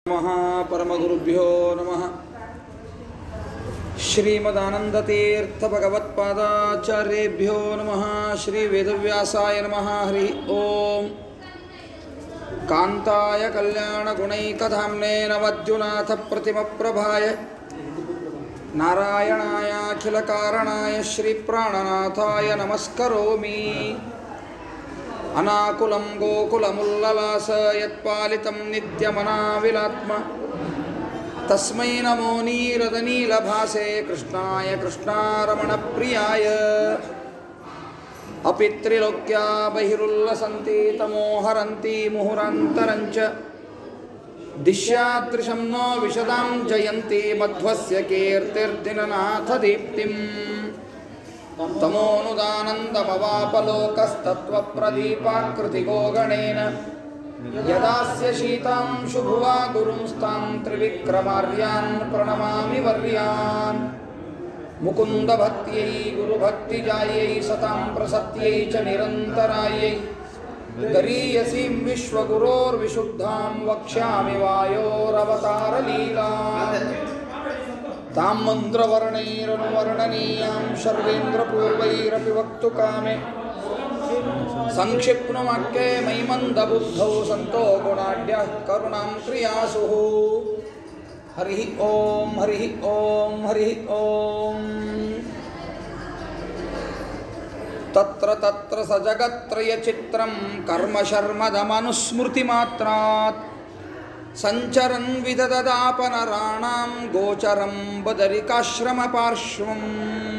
ನಮಃ ಪರಮಗುರುಭ್ಯೋ ನಮಃ ಶ್ರೀಮದಾನಂದತೀರ್ಥಭಗವತ್ಪಾದಾಚಾರ್ಯೇಭ್ಯೋ ನಮಃ ಶ್ರೀ ವೇದವ್ಯಾಸಾಯ ನಮಃ ಹರಿ ಓಂ ಕಾಂತಾಯ ಕಲ್ಯಾಣಗುಣೈಕಧಾಮ್ನೇ ನವದ್ಯುನಾಥ ಪ್ರತಿಮಪ್ರಭಾಯ ನಾರಾಯಣಾಯಾಖಿಲಕಾರಣಾಯ ಶ್ರೀಪ್ರಾಣನಾಥಾಯ ನಮಸ್ಕರೋಮಿ ಅನಾಕುಲಂ ಗೋಕುಲಮುಲ್ಲಲಾಸ ಯತ್ಪಾಲಿತಂ ನಿತ್ಯಮನಾವಿಲಾತ್ಮ ತಸ್ಮೈ ನಮೋ ನೀರದನೀಲಭಾಸೆ ಕೃಷ್ಣಾಯ ಕೃಷ್ಣಾರಮಣಪ್ರಿಯಾಯ ಅಪಿ ತ್ರಿಲೋಕ್ಯಾ ಬಹಿರುಲ್ಲಸಂತಿ ತಮೋಹರಂತಿ ಮುಹುರಂತರಂಚ ದಿಶ್ಯಾದೃಶಂ ನೋ ವಿಶದಾಂ ಜಯಂತಿ ಮಧ್ವಸ್ಯ ಕೀರ್ತಿರ್ದಿನನಾಥ ದೀಪ್ತಿಂ तमोऽनुदानन्दमवापलोकस्तत्त्वप्रदीपाकृतिको गणेन यदास्य शीतां शुभुवा गुरुंस्तां त्रिविक्रमार्यान् प्रणमामि वर्यान् मुकुन्दभक्त्यै गुरुभक्तिजायै सतां प्रसत्यै च निरन्तरायै गरीयसीं विश्वगुरोर्विशुद्धां वक्ष्यामि वायोरवतारलीला तां मन्त्रवर्णैरनुवर्णनीयां शर्वेन्द्रपूर्वैरपि वक्तुकामे संक्षिप्नुवाक्ये मयिमन्दबुद्धौ सन्तो गुणाढ्यः करुणां क्रियासुः हरिः ॐ हरिः ॐ हरिः ॐ तत्र तत्र स जगत्त्रयचित्रं कर्मशर्मदमनुस्मृतिमात्रात् सञ्चरन् विदददापनराणां गोचरं बदरिकाश्रमपार्श्वम्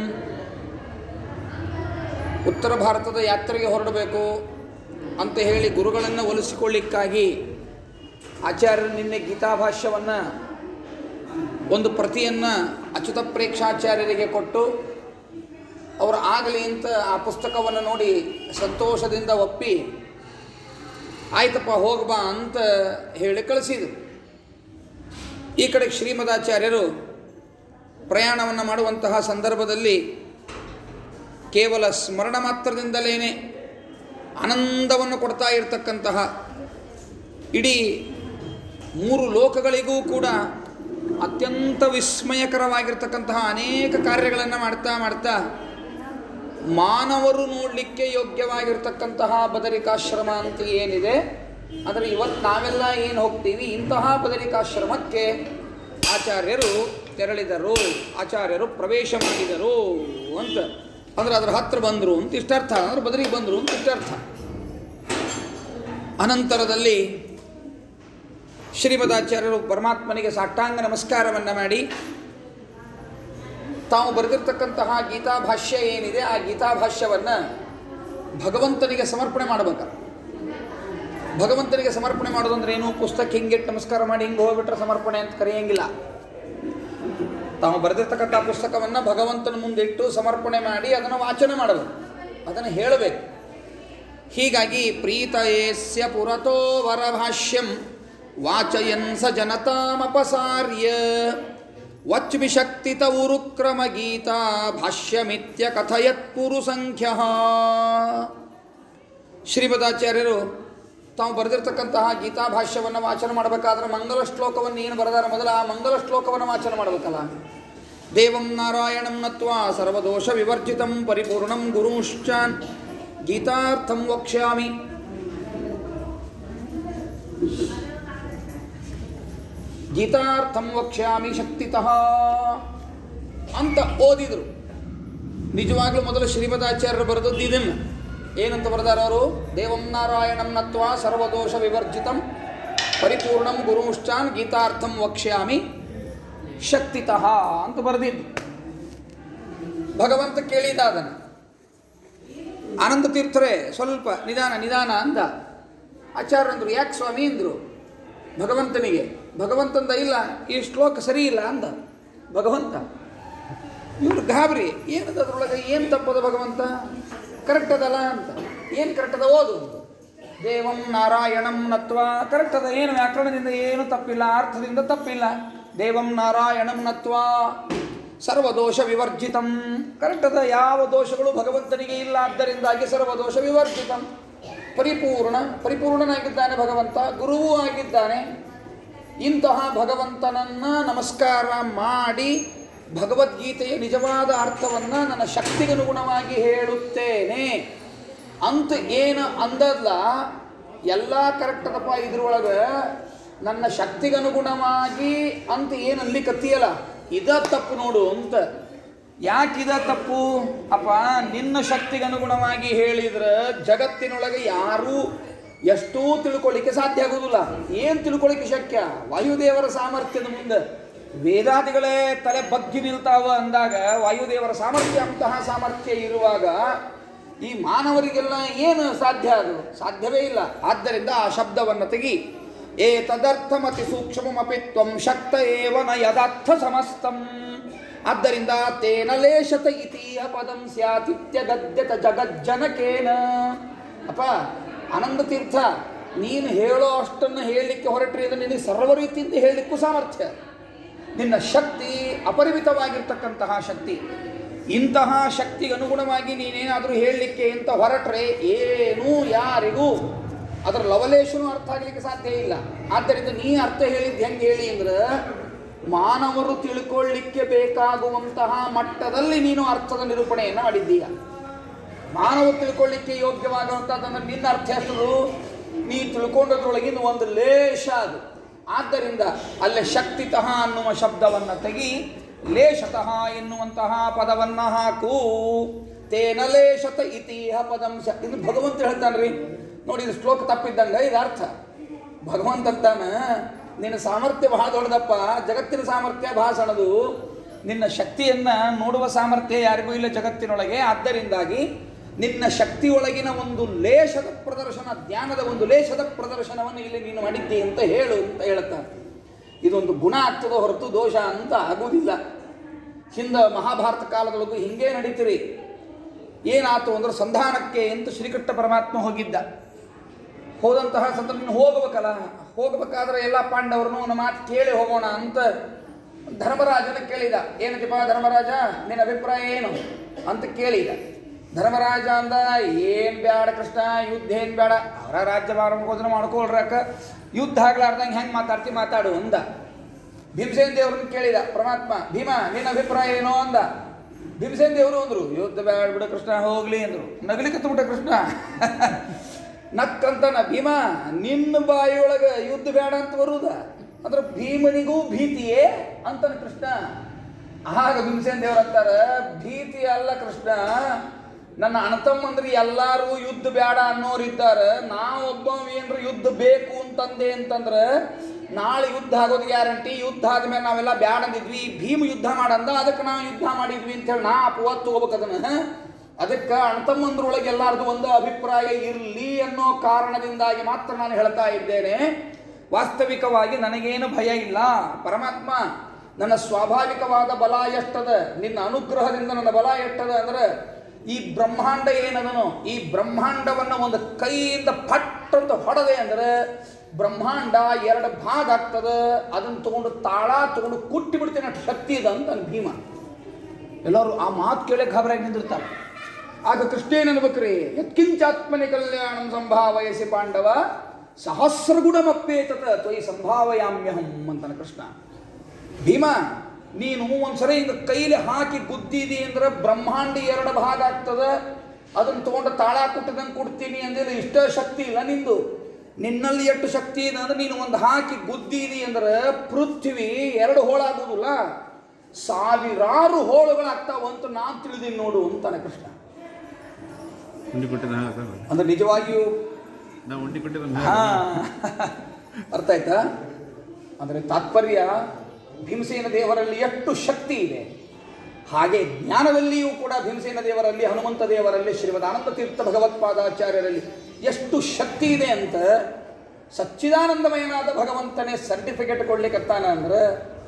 ಉತ್ತರ ಭಾರತದ ಯಾತ್ರೆಗೆ ಹೊರಡಬೇಕು ಅಂತ ಹೇಳಿ ಗುರುಗಳನ್ನು ಒಲಿಸಿಕೊಳ್ಳಿಕ್ಕಾಗಿ ಆಚಾರ್ಯರು ನಿನ್ನೆ ಗೀತಾಭಾಷ್ಯವನ್ನು ಒಂದು ಪ್ರತಿಯನ್ನು ಅಚ್ಯುತ ಪ್ರೇಕ್ಷಾಚಾರ್ಯರಿಗೆ ಕೊಟ್ಟು ಅವರು ಆಗಲಿ ಅಂತ ಆ ಪುಸ್ತಕವನ್ನು ನೋಡಿ ಸಂತೋಷದಿಂದ ಒಪ್ಪಿ ಆಯ್ತಪ್ಪ ಹೋಗ್ಬಾ ಅಂತ ಹೇಳಿ ಕಳಿಸಿದರು ಈ ಕಡೆಗೆ ಶ್ರೀಮದಾಚಾರ್ಯರು ಪ್ರಯಾಣವನ್ನು ಮಾಡುವಂತಹ ಸಂದರ್ಭದಲ್ಲಿ ಕೇವಲ ಸ್ಮರಣ ಮಾತ್ರದಿಂದಲೇ ಆನಂದವನ್ನು ಕೊಡ್ತಾ ಇರತಕ್ಕಂತಹ ಇಡೀ ಮೂರು ಲೋಕಗಳಿಗೂ ಕೂಡ ಅತ್ಯಂತ ವಿಸ್ಮಯಕರವಾಗಿರ್ತಕ್ಕಂತಹ ಅನೇಕ ಕಾರ್ಯಗಳನ್ನು ಮಾಡ್ತಾ ಮಾಡ್ತಾ ಮಾನವರು ನೋಡಲಿಕ್ಕೆ ಯೋಗ್ಯವಾಗಿರ್ತಕ್ಕಂತಹ ಬದರಿಕಾಶ್ರಮ ಅಂತ ಏನಿದೆ ಆದರೆ ಇವತ್ತು ನಾವೆಲ್ಲ ಏನು ಹೋಗ್ತೀವಿ ಇಂತಹ ಬದರಿಕಾಶ್ರಮಕ್ಕೆ ಆಚಾರ್ಯರು ತೆರಳಿದರು ಆಚಾರ್ಯರು ಪ್ರವೇಶ ಮಾಡಿದರು ಅಂತ ಅಂದ್ರೆ ಅದರ ಹತ್ರ ಬಂದರು ಅಂತ ಇಷ್ಟರ್ಥ ಅಂದ್ರೆ ಬದರಿಗೆ ಬಂದರು ಅಂತ ಇಷ್ಟರ್ಥ ಅನಂತರದಲ್ಲಿ ಶ್ರೀಮದಾಚಾರ್ಯರು ಪರಮಾತ್ಮನಿಗೆ ಸಾಷ್ಟಾಂಗ ನಮಸ್ಕಾರವನ್ನು ಮಾಡಿ ತಾವು ಬರೆದಿರ್ತಕ್ಕಂತಹ ಗೀತಾಭಾಷ್ಯ ಏನಿದೆ ಆ ಗೀತಾಭಾಷ್ಯವನ್ನು ಭಗವಂತನಿಗೆ ಸಮರ್ಪಣೆ ಮಾಡಬೇಕ ಭಗವಂತನಿಗೆ ಸಮರ್ಪಣೆ ಮಾಡೋದಂದ್ರೆ ಏನು ಪುಸ್ತಕ ಹಿಂಗಿಟ್ಟು ನಮಸ್ಕಾರ ಮಾಡಿ ಹಿಂಗೆ ಹೋಗ್ಬಿಟ್ರೆ ಸಮರ್ಪಣೆ ಅಂತ ಕರೆಯಂಗಿಲ್ಲ ತಾವು ಬರೆದಿರ್ತಕ್ಕಂಥ ಪುಸ್ತಕವನ್ನು ಭಗವಂತನ ಮುಂದಿಟ್ಟು ಸಮರ್ಪಣೆ ಮಾಡಿ ಅದನ್ನು ವಾಚನ ಮಾಡಬೇಕು ಅದನ್ನು ಹೇಳಬೇಕು ಹೀಗಾಗಿ ಪ್ರೀತಯೇಸ್ಯ ಪುರತೋ ವರಭಾಷ್ಯಂ ವಾಚಯನ್ ಸ ಜನತಾಮಪಸಾರ್ಯ ವಚ್ಮಿ ಶಕ್ತಿತ ಉರುಕ್ರಮ ಗೀತಾ ಭಾಷ್ಯಮಿತ್ಯ ಕಥಯತ್ ಪುರು ಸಂಖ್ಯ ಶ್ರೀಮದಾಚಾರ್ಯರು ತಾವು ಬರೆದಿರ್ತಕ್ಕಂತಹ ಗೀತಾ ಭಾಷ್ಯವನ್ನು ವಾಚನ ಮಾಡಬೇಕಾದ್ರೆ ಮಂಗಲ ಶ್ಲೋಕವನ್ನು ಏನು ಬರೆದಾರ ಮೊದಲ ಆ ಮಂಗಲ ಶ್ಲೋಕವನ್ನು ವಾಚನ ಮಾಡಬೇಕಲ್ಲ ದೇವಂ ನಾರಾಯಣಂ ನತ್ವಾ ಸರ್ವದೋಷ ವಿವರ್ಜಿತಂ ಪರಿಪೂರ್ಣಂ ಗುರುಂಶ್ಚಾನ್ ಗೀತಾರ್ಥಂ ವಕ್ಷ್ಯಾಮಿ ಗೀತಾರ್ಥಂ ವಕ್ಷ್ಯಾಮಿ ಶಕ್ತಿತಃ ಅಂತ ಓದಿದರು ನಿಜವಾಗ್ಲೂ ಮೊದಲು ಶ್ರೀಮದಾಚಾರ್ಯರು ಬರೆದದ್ದು ಇದನ್ನು ಏನಂತ ಬರೆದಾರ ಅವರು ದೇವಂ ನಾರಾಯಣಂ ನತ್ವಾ ಸರ್ವದೋಷ ವಿವರ್ಜಿತಂ ಪರಿಪೂರ್ಣಂ ಗುರುಂಶ್ಚಾನ್ ಗೀತಾರ್ಥಂ ವಕ್ಷ್ಯಾಮಿ ಶಕ್ತಿತಃ ಅಂತ ಬರೆದಿದ್ದು ಭಗವಂತ ಕೇಳಿದ ಅದನ್ನು ಆನಂದ ತೀರ್ಥರೇ ಸ್ವಲ್ಪ ನಿಧಾನ ನಿಧಾನ ಅಂದ ಆಚಾರ್ಯಂದ್ರು ಯಾಕೆ ಸ್ವಾಮಿ ಅಂದರು ಭಗವಂತನಿಗೆ ಭಗವಂತಂದ ಇಲ್ಲ ಈ ಶ್ಲೋಕ ಸರಿ ಇಲ್ಲ ಅಂದ ಭಗವಂತ ಇವರು ಗಾಬರಿ ಏನದ ಅದ್ರೊಳಗೆ ಏನು ತಪ್ಪದ ಭಗವಂತ ಕರೆಕ್ಟ್ ಅದಲ್ಲ ಅಂತ ಏನು ಕರೆಕ್ಟ್ ಅದ ಓದು ಅಂತ ದೇವಂ ನಾರಾಯಣಂ ನತ್ವ ಕರೆಕ್ಟ್ ಅದ ಏನು ವ್ಯಾಕರಣದಿಂದ ಏನು ತಪ್ಪಿಲ್ಲ ಅರ್ಥದಿಂದ ತಪ್ಪಿಲ್ಲ ದೇವಂ ನಾರಾಯಣಂ ನತ್ವ ಸರ್ವದೋಷ ವಿವರ್ಜಿತಂ ಕರೆಕ್ಟ್ ಅದ ಯಾವ ದೋಷಗಳು ಭಗವಂತನಿಗೆ ಇಲ್ಲ ಆದ್ದರಿಂದಾಗಿ ಸರ್ವದೋಷ ವಿವರ್ಜಿತಂ ಪರಿಪೂರ್ಣ ಪರಿಪೂರ್ಣನಾಗಿದ್ದಾನೆ ಭಗವಂತ ಗುರುವೂ ಆಗಿದ್ದಾನೆ ಇಂತಹ ಭಗವಂತನನ್ನ ನಮಸ್ಕಾರ ಮಾಡಿ ಭಗವದ್ಗೀತೆಯ ನಿಜವಾದ ಅರ್ಥವನ್ನು ನನ್ನ ಶಕ್ತಿಗನುಗುಣವಾಗಿ ಹೇಳುತ್ತೇನೆ ಅಂತ ಏನು ಅಂದದ್ಲ ಎಲ್ಲ ಕರೆಕ್ಟ್ ಅದಪ್ಪ ಇದ್ರೊಳಗೆ ನನ್ನ ಶಕ್ತಿಗನುಗುಣವಾಗಿ ಅಂತ ಏನು ಅನ್ಲಿಕ್ಕತ್ತೀಯಲ್ಲ ಇದ ತಪ್ಪು ನೋಡು ಅಂತ ಯಾಕಿದ ತಪ್ಪು ಅಪ್ಪ ನಿನ್ನ ಶಕ್ತಿಗನುಗುಣವಾಗಿ ಹೇಳಿದ್ರೆ ಜಗತ್ತಿನೊಳಗೆ ಯಾರೂ ಎಷ್ಟೂ ತಿಳ್ಕೊಳ್ಳಿಕ್ಕೆ ಸಾಧ್ಯ ಆಗುವುದಿಲ್ಲ ಏನು ತಿಳ್ಕೊಳ್ಳಿಕ್ಕೆ ಶಕ್ಯ ವಾಯುದೇವರ ಸಾಮರ್ಥ್ಯದ ಮುಂದೆ ವೇದಾದಿಗಳೇ ತಲೆ ಬಗ್ಗಿ ನಿಲ್ತಾವ ಅಂದಾಗ ವಾಯುದೇವರ ಸಾಮರ್ಥ್ಯ ಅಂತಹ ಸಾಮರ್ಥ್ಯ ಇರುವಾಗ ಈ ಮಾನವರಿಗೆಲ್ಲ ಏನು ಸಾಧ್ಯ ಅದು ಸಾಧ್ಯವೇ ಇಲ್ಲ ಆದ್ದರಿಂದ ಆ ಶಬ್ದವನ್ನು ತೆಗಿ ಏ ತದರ್ಥಮತಿ ಸೂಕ್ಷ್ಮಮಪಿ ತ್ವಂ ಶಕ್ತ ಏವ ನ ಯದಾರ್ಥ ಸಮಸ್ತಂ ಆದ್ದರಿಂದ ತೇನ ಲೇಷತ ಇತೀಹ ಪದಂ ಸ್ಯಾತಿತ್ಯ ಗದ್ಯತ ಜಗಜ್ಜನಕೇನ ಅಪ್ಪ ಆನಂದ ತೀರ್ಥ ನೀನು ಹೇಳೋ ಅಷ್ಟನ್ನು ಹೇಳಲಿಕ್ಕೆ ಹೊರಟ್ರಿ ಅಂದ್ರೆ ನಿನಗೆ ಸರ್ವ ರೀತಿಯಿಂದ ಹೇಳಲಿಕ್ಕೂ ಸಾಮರ್ಥ್ಯ ನಿನ್ನ ಶಕ್ತಿ ಅಪರಿಮಿತವಾಗಿರ್ತಕ್ಕಂತಹ ಶಕ್ತಿ ಇಂತಹ ಶಕ್ತಿಗೆ ಅನುಗುಣವಾಗಿ ನೀನೇನಾದರೂ ಹೇಳಲಿಕ್ಕೆ ಅಂತ ಹೊರಟ್ರೆ ಏನೂ ಯಾರಿಗೂ ಅದರ ಲವಲೇಶನೂ ಅರ್ಥ ಆಗಲಿಕ್ಕೆ ಸಾಧ್ಯ ಇಲ್ಲ ಆದ್ದರಿಂದ ನೀ ಅರ್ಥ ಹೇಳಿದ್ದು ಹೆಂಗೆ ಹೇಳಿ ಅಂದ್ರೆ ಮಾನವರು ತಿಳ್ಕೊಳ್ಳಿಕ್ಕೆ ಬೇಕಾಗುವಂತಹ ಮಟ್ಟದಲ್ಲಿ ನೀನು ಅರ್ಥದ ನಿರೂಪಣೆಯನ್ನು ಮಾಡಿದ್ದೀಯ ಮಾನವ ತಿಳ್ಕೊಳ್ಳಿಕ್ಕೆ ಯೋಗ್ಯವಾಗುವಂಥದ್ದನ್ನು ನಿನ್ನ ಅರ್ಥ ಎಷ್ಟು ನೀ ತಿಳ್ಕೊಂಡದ್ರೊಳಗಿನ ಒಂದು ಲೇಷ ಅದು ಆದ್ದರಿಂದ ಅಲ್ಲೇ ಶಕ್ತಿತಃ ಅನ್ನುವ ಶಬ್ದವನ್ನು ತೆಗಿ ಲೇಷತಃ ಎನ್ನುವಂತಹ ಪದವನ್ನು ಹಾಕು ತೇನ ಲೇಷತ ಇತಿಹ ಪದಂ ಶ ಇದು ಭಗವಂತ ಹೇಳ್ತಾನ್ರಿ ನೋಡಿ ಇದು ಶ್ಲೋಕ ತಪ್ಪಿದ್ದಂಗೆ ಇದು ಅರ್ಥ ಭಗವಂತ ಅಂತಾನ ನಿನ್ನ ಸಾಮರ್ಥ್ಯ ಬಹಳ ದೊಡ್ಡದಪ್ಪ ಜಗತ್ತಿನ ಸಾಮರ್ಥ್ಯ ಬಹಳ ಸಣ್ಣದು ನಿನ್ನ ಶಕ್ತಿಯನ್ನ ನೋಡುವ ಸಾಮರ್ಥ್ಯ ಯಾರಿಗೂ ಇಲ್ಲ ಜಗತ್ತಿನೊಳಗೆ ಆದ್ದರಿಂದಾಗಿ ನಿನ್ನ ಶಕ್ತಿಯೊಳಗಿನ ಒಂದು ಲೇಷದ ಪ್ರದರ್ಶನ ಧ್ಯಾನದ ಒಂದು ಲೇಷದ ಪ್ರದರ್ಶನವನ್ನು ಇಲ್ಲಿ ನೀನು ಮಾಡಿದ್ದಿ ಅಂತ ಹೇಳು ಅಂತ ಹೇಳ್ತಾನೆ ಇದೊಂದು ಗುಣ ಆಗ್ತದೋ ಹೊರತು ದೋಷ ಅಂತ ಆಗುವುದಿಲ್ಲ ಹಿಂದೆ ಮಹಾಭಾರತ ಕಾಲದೊಳಗೂ ಹಿಂಗೇ ನಡೀತಿರಿ ಏನಾತು ಅಂದ್ರೆ ಸಂಧಾನಕ್ಕೆ ಅಂತ ಶ್ರೀಕೃಷ್ಣ ಪರಮಾತ್ಮ ಹೋಗಿದ್ದ ಹೋದಂತಹ ಸಂದರ್ಭ ಹೋಗ್ಬೇಕಲ್ಲ ಹೋಗ್ಬೇಕಾದ್ರೆ ಎಲ್ಲ ಪಾಂಡವರನ್ನು ನಮ್ಮ ಮಾತು ಕೇಳಿ ಹೋಗೋಣ ಅಂತ ಧರ್ಮರಾಜನ ಕೇಳಿದ ಏನಕ್ಕಿಪ್ಪ ಧರ್ಮರಾಜ ನಿನ್ನ ಅಭಿಪ್ರಾಯ ಏನು ಅಂತ ಕೇಳಿದ ಧರ್ಮರಾಜ ಅಂದ ಏನ್ ಬೇಡ ಕೃಷ್ಣ ಯುದ್ಧ ಏನ್ ಬೇಡ ಅವರ ರಾಜ್ಯ ಭಾರಮಗೋದನ ಮಾಡ್ಕೊಳ್ರಕ್ಕ ಯುದ್ಧ ಆಗ್ಲಾರ್ದಂಗೆ ಹೆಂಗೆ ಮಾತಾಡ್ತಿ ಮಾತಾಡು ಅಂದ ಭೀಮಸೇನ ದೇವ್ರನ್ನ ಕೇಳಿದ ಪರಮಾತ್ಮ ಭೀಮ ನಿನ್ನ ಅಭಿಪ್ರಾಯ ಏನೋ ಅಂದ ಭೀಮಸೇನ ದೇವರು ಅಂದ್ರು ಯುದ್ಧ ಬೇಡ ಬಿಡು ಕೃಷ್ಣ ಹೋಗ್ಲಿ ಅಂದ್ರು ನಗಲಿಕ್ಕೆ ಬಿಟ್ಟ ಕೃಷ್ಣ ನಕ್ಕಂತನ ಭೀಮ ನಿನ್ನ ಬಾಯಿಯೊಳಗೆ ಯುದ್ಧ ಬೇಡ ಅಂತ ಬರುವುದ ಅಂದ್ರೆ ಭೀಮನಿಗೂ ಭೀತಿಯೇ ಅಂತನ ಕೃಷ್ಣ ಆಗ ಭೀಮಸೇನ ದೇವ್ರ ಅಂತಾರ ಭೀತಿ ಅಲ್ಲ ಕೃಷ್ಣ ನನ್ನ ಅಣ್ಣತಮ್ಮಂದ್ರಿ ಎಲ್ಲಾರು ಯುದ್ಧ ಬೇಡ ಅನ್ನೋರು ಇದ್ದಾರೆ ನಾವೊಬ್ಬ ಏನ್ರ ಯುದ್ಧ ಬೇಕು ಅಂತಂದೆ ಅಂತಂದ್ರೆ ನಾಳೆ ಯುದ್ಧ ಆಗೋದು ಗ್ಯಾರಂಟಿ ಯುದ್ಧ ಆದ್ಮೇಲೆ ನಾವೆಲ್ಲ ಬ್ಯಾಡ ಅಂದಿದ್ವಿ ಭೀಮ ಯುದ್ಧ ಮಾಡಂದ ಅದಕ್ಕೆ ನಾವು ಯುದ್ಧ ಮಾಡಿದ್ವಿ ಅಂತ ಹೇಳಿ ನಾ ಅಪವಾದ ತಗೋಬೇಕು ಅದನ್ನ ಅದಕ್ಕೆ ಅಣ್ತಮ್ಮಂದ್ರೊಳಗೆ ಎಲ್ಲಾರ್ದು ಒಂದು ಅಭಿಪ್ರಾಯ ಇರಲಿ ಅನ್ನೋ ಕಾರಣದಿಂದಾಗಿ ಮಾತ್ರ ನಾನು ಹೇಳ್ತಾ ಇದ್ದೇನೆ ವಾಸ್ತವಿಕವಾಗಿ ನನಗೇನು ಭಯ ಇಲ್ಲ ಪರಮಾತ್ಮ ನನ್ನ ಸ್ವಾಭಾವಿಕವಾದ ಬಲ ಎಷ್ಟದ ನಿನ್ನ ಅನುಗ್ರಹದಿಂದ ನನ್ನ ಬಲ ಎಷ್ಟದ ಅಂದ್ರೆ ಈ ಬ್ರಹ್ಮಾಂಡ ಏನದನೋ ಈ ಬ್ರಹ್ಮಾಂಡವನ್ನು ಒಂದು ಕೈಯಿಂದ ಪಟ್ ಅಂತ ಹೊಡೆದೆ ಅಂದ್ರೆ ಬ್ರಹ್ಮಾಂಡ ಎರಡು ಭಾಗ ಆಗ್ತದ ಅದನ್ನು ತಗೊಂಡು ತಾಳ ತಗೊಂಡು ಕುಟ್ಟಿ ಬಿಡ್ತೇನೆ ಅಷ್ಟು ಶಕ್ತಿ ಇದೆ ಅಂತ ಅಂದ್ ಭೀಮ ಎಲ್ಲರೂ ಆ ಮಾತು ಕೇಳಿ ಗಾಬರಾಗಿ ನಿಂದಿರ್ತಾರೆ ಆಗ ಕೃಷ್ಣ ಏನನ್ಬೇಕ್ರಿ ಯತ್ಕಿಂಚಾತ್ಮನಿ ಕಲ್ಯಾಣಂ ಸಂಭಾವಯಸಿ ಪಾಂಡವ ಸಹಸ್ರಗುಣಮಪ್ಪೇತತ ತ್ವಯಿ ಸಂಭಾವಯಾಮ್ಯಹಂ ಅಂತಾನೆ ಕೃಷ್ಣ ಭೀಮ ನೀನು ಒಂದ್ಸರಿ ಹಿಂಗೆ ಕೈಲಿ ಹಾಕಿ ಗುದ್ದಿದಿ ಅಂದ್ರೆ ಬ್ರಹ್ಮಾಂಡ ಎರಡು ಭಾಗ ಆಗ್ತದ ಅದನ್ನು ತಗೊಂಡು ತಾಳ ಕುಟ್ಟದಂಗೆ ಕೊಡ್ತೀನಿ ಅಂದ್ರೆ ಇಷ್ಟ ಶಕ್ತಿ ಇಲ್ಲ ನಿಂದು ನಿನ್ನಲ್ಲಿ ಎಷ್ಟು ಶಕ್ತಿ ಇದೆ ಅಂದ್ರೆ ನೀನು ಒಂದು ಹಾಕಿ ಗುದ್ದಿದಿ ಅಂದ್ರೆ ಪೃಥ್ವಿ ಎರಡು ಹೋಳಾಗುವುದಿಲ್ಲ ಸಾವಿರಾರು ಹೋಳುಗಳಾಗ್ತಾವ ಅಂತ ನಾನು ತಿಳಿದೀನಿ ನೋಡು ಅಂತಾನೆ ಕೃಷ್ಣ ಉಂಡಿ ಕೊಟ್ಟಿದ್ದ ಹಾಂ ಸರ್ ಅಂದ್ರೆ ನಿಜವಾಗಿಯೂ ನಾವು ಉಂಡಿ ಕೊಟ್ಟಿದ್ದ ಹಾ ಅರ್ಥ ಆಯ್ತಾ ಅಂದರೆ ತಾತ್ಪರ್ಯ ಭೀಮಸೇನ ದೇವರಲ್ಲಿ ಎಷ್ಟು ಶಕ್ತಿ ಇದೆ ಹಾಗೆ ಜ್ಞಾನದಲ್ಲಿಯೂ ಕೂಡ ಭೀಮಸೇನ ದೇವರಲ್ಲಿ ಹನುಮಂತ ದೇವರಲ್ಲಿ ಶ್ರೀಮದ್ ಆನಂದ ತೀರ್ಥ ಭಗವತ್ಪಾದಾಚಾರ್ಯರಲ್ಲಿ ಎಷ್ಟು ಶಕ್ತಿ ಇದೆ ಅಂತ ಸಚ್ಚಿದಾನಂದಮಯನಾದ ಭಗವಂತನೇ ಸರ್ಟಿಫಿಕೇಟ್ ಕೊಡ್ಲಿಕ್ಕತ್ತಾನ ಅಂದ್ರೆ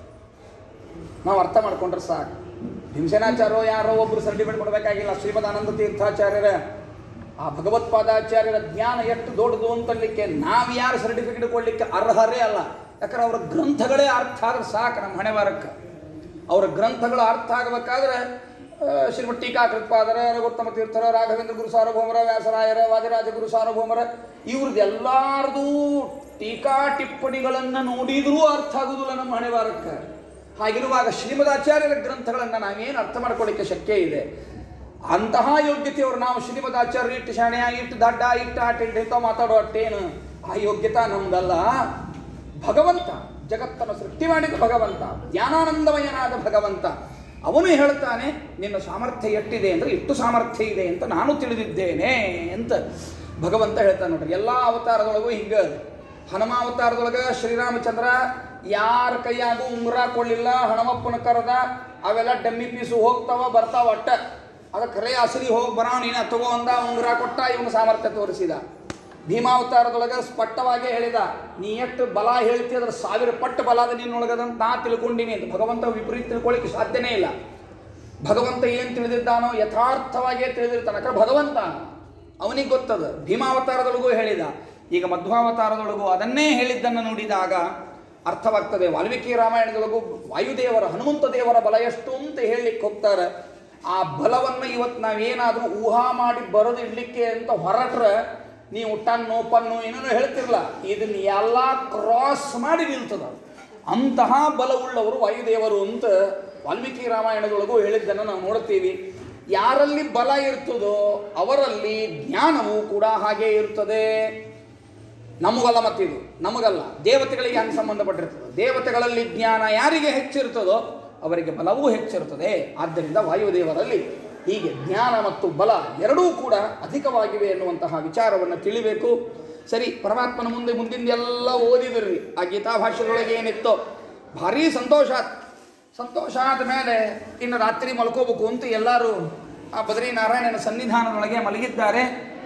ನಾವು ಅರ್ಥ ಮಾಡ್ಕೊಂಡ್ರೆ ಸಾಕು ಭೀಮಸೇನಾಚಾರ್ಯೋ ಯಾರೋ ಒಬ್ಬರು ಸರ್ಟಿಫಿಕೇಟ್ ಕೊಡಬೇಕಾಗಿಲ್ಲ ಶ್ರೀಮದ್ ಆನಂದ ತೀರ್ಥಾಚಾರ್ಯರ ಆ ಭಗವತ್ಪಾದಾಚಾರ್ಯರ ಜ್ಞಾನ ಎಷ್ಟು ದೊಡ್ಡದು ಅಂತಲಿಕ್ಕೆ ನಾವು ಯಾರು ಸರ್ಟಿಫಿಕೇಟ್ ಕೊಡಲಿಕ್ಕೆ ಅರ್ಹರೇ ಅಲ್ಲ ಯಾಕಂದ್ರೆ ಅವರ ಗ್ರಂಥಗಳೇ ಅರ್ಥ ಆದ್ರೆ ಸಾಕು ನಮ್ಮ ಹಣೆ ಬಾರಕ್ಕೆ ಅವರ ಗ್ರಂಥಗಳು ಅರ್ಥ ಆಗಬೇಕಾದ್ರೆ ಆ, ಶ್ರೀಮದ್ ಟೀಕಾಕೃತ್ಪಾದರ ರಘುತ್ತಮ ತೀರ್ಥರ ರಾಘವೇಂದ್ರ ಗುರು ಸಾರ್ವಭೌಮರ ವ್ಯಾಸರಾಯರ ವಾದಿರಾಜ ಗುರು ಸಾರ್ವಭೌಮರ ಇವ್ರದ್ದು ಎಲ್ಲಾರ್ದು ಟೀಕಾ ಟಿಪ್ಪಣಿಗಳನ್ನು ನೋಡಿದರೂ ಅರ್ಥ ಆಗುವುದಿಲ್ಲ ನಮ್ಮ ಹಣೆವಾರಕ್ಕೆ ಹಾಗಿರುವಾಗ ಶ್ರೀಮದಾಚಾರ್ಯರ ಗ್ರಂಥಗಳನ್ನು ನಾವೇನು ಅರ್ಥ ಮಾಡ್ಕೊಳ್ಳಿಕ್ಕೆ ಶಕ್ಯ ಇದೆ ಅಂತಹ ಯೋಗ್ಯತೆಯವರು ನಾವು ಶ್ರೀಮದಾಚಾರ್ಯ ಇಟ್ಟು ಶಾಣೆಯ ಇಟ್ಟು ದಡ್ಡ ಇಟ್ಟು ಆಟ ಇಟ್ಟು ಮಾತಾಡೋ ಅಟ್ಟೇನು ಆ ಯೋಗ್ಯತಾ ನಮ್ದಲ್ಲ ಭಗವಂತ ಜಗತ್ತನ್ನು ಸೃಷ್ಟಿ ಮಾಡಿದ ಭಗವಂತ ಜ್ಞಾನಾನಂದಮಯನಾದ ಭಗವಂತ ಅವನು ಹೇಳ್ತಾನೆ ನಿನ್ನ ಸಾಮರ್ಥ್ಯ ಎಷ್ಟಿದೆ ಅಂದರೆ ಇಷ್ಟು ಸಾಮರ್ಥ್ಯ ಇದೆ ಅಂತ ನಾನು ತಿಳಿದಿದ್ದೇನೆ ಅಂತ ಭಗವಂತ ಹೇಳ್ತಾನೆ ನೋಡ್ರಿ ಎಲ್ಲ ಅವತಾರದೊಳಗೂ ಹಿಂಗೆ ಹನುಮಾವತಾರದೊಳಗೆ ಶ್ರೀರಾಮಚಂದ್ರ ಯಾರ ಕೈಯಾಗೂ ಉಂಗುರ ಕೊಡಲಿಲ್ಲ ಹನುಮಪ್ಪನ ಕರೆದ ಅವೆಲ್ಲ ಡಮ್ಮಿ ಪೀಸು ಹೋಗ್ತಾವ ಬರ್ತಾವ ಒಟ್ಟ ಅದಕ್ಕೆ ಕರೆ ಅಸಲಿ ಹೋಗಿ ಬರೋ ನೀನ ತಗೋ ಅಂದ ಉಂಗುರ ಕೊಟ್ಟ ಇವನು ಸಾಮರ್ಥ್ಯ ತೋರಿಸಿದ ಭೀಮಾವತಾರದೊಳಗೆ ಸ್ಪಷ್ಟವಾಗಿ ಹೇಳಿದ ನೀ ಎಷ್ಟು ಬಲ ಹೇಳ್ತಿ ಅದ್ರ ಸಾವಿರ ಪಟ್ಟು ಬಲ ಅದ ನಿನ್ನೊಳಗದಂತ ನಾ ತಿಳ್ಕೊಂಡಿನಿ ಅಂತ ಭಗವಂತ ವಿಪರೀತ ತಿಳ್ಕೊಳ್ಳಿಕ್ಕೆ ಸಾಧ್ಯನೇ ಇಲ್ಲ ಭಗವಂತ ಏನು ತಿಳಿದಿದ್ದಾನೋ ಯಥಾರ್ಥವಾಗಿಯೇ ತಿಳಿದಿರ್ತಾನೆ ಯಾಕಂದ್ರೆ ಭಗವಂತ ಅವನಿಗೆ ಗೊತ್ತದ ಭೀಮಾವತಾರದೊಳಗೂ ಹೇಳಿದ ಈಗ ಮಧ್ವಾವತಾರದೊಳಗೂ ಅದನ್ನೇ ಹೇಳಿದ್ದನ್ನು ನೋಡಿದಾಗ ಅರ್ಥವಾಗ್ತದೆ ವಾಲ್ಮೀಕಿ ರಾಮಾಯಣದೊಳಗೂ ವಾಯುದೇವರ ಹನುಮಂತ ದೇವರ ಬಲ ಎಷ್ಟು ಅಂತ ಹೇಳಲಿಕ್ಕೆ ಹೋಗ್ತಾರೆ ಆ ಬಲವನ್ನು ಇವತ್ತು ನಾವೇನಾದರೂ ಊಹಾ ಮಾಡಿ ಬರೋದು ಇಡ್ಲಿಕ್ಕೆ ಅಂತ ಹೊರಟ್ರೆ ನೀವು ಟನ್ನು ಪನ್ನು ಏನೇನೋ ಹೇಳ್ತಿರಲ್ಲ ಇದನ್ನ ಎಲ್ಲ ಕ್ರಾಸ್ ಮಾಡಿ ನಿಲ್ತದ ಅಂತಹ ಬಲವುಳ್ಳವರು ವಾಯುದೇವರು ಅಂತ ವಾಲ್ಮೀಕಿ ರಾಮಾಯಣದೊಳಗೂ ಹೇಳಿದ್ದನ್ನು ನಾವು ನೋಡ್ತೀವಿ ಯಾರಲ್ಲಿ ಬಲ ಇರ್ತದೋ ಅವರಲ್ಲಿ ಜ್ಞಾನವು ಕೂಡ ಹಾಗೆ ಇರ್ತದೆ ನಮಗಲ್ಲ ಮತ್ತಿದು ನಮಗಲ್ಲ ದೇವತೆಗಳಿಗೆ ಹಂಗೆ ಸಂಬಂಧಪಟ್ಟಿರ್ತದೆ ದೇವತೆಗಳಲ್ಲಿ ಜ್ಞಾನ ಯಾರಿಗೆ ಹೆಚ್ಚಿರ್ತದೋ ಅವರಿಗೆ ಬಲವೂ ಹೆಚ್ಚಿರುತ್ತದೆ ಆದ್ದರಿಂದ ವಾಯುದೇವರಲ್ಲಿ ಹೀಗೆ ಜ್ಞಾನ ಮತ್ತು ಬಲ ಎರಡೂ ಕೂಡ ಅಧಿಕವಾಗಿವೆ ಎನ್ನುವಂತಹ ವಿಚಾರವನ್ನು ತಿಳಿಬೇಕು ಸರಿ ಪರಮಾತ್ಮನ ಮುಂದೆ ಮುಂದಿಂದೆಲ್ಲ ಓದಿದ್ರಿ ಆ ಗೀತಾ ಭಾಷೆದೊಳಗೆ ಏನಿತ್ತೋ ಭಾರೀ ಸಂತೋಷ ಆತ್. ಸಂತೋಷ ಆದ ಮೇಲೆ ಇನ್ನು ರಾತ್ರಿ ಮಲ್ಕೋಬೇಕು ಅಂತ ಎಲ್ಲರೂ ಆ ಬದ್ರಿನಾರಾಯಣನ ಸನ್ನಿಧಾನದೊಳಗೆ ಮಲಗಿದ್ದಾರೆ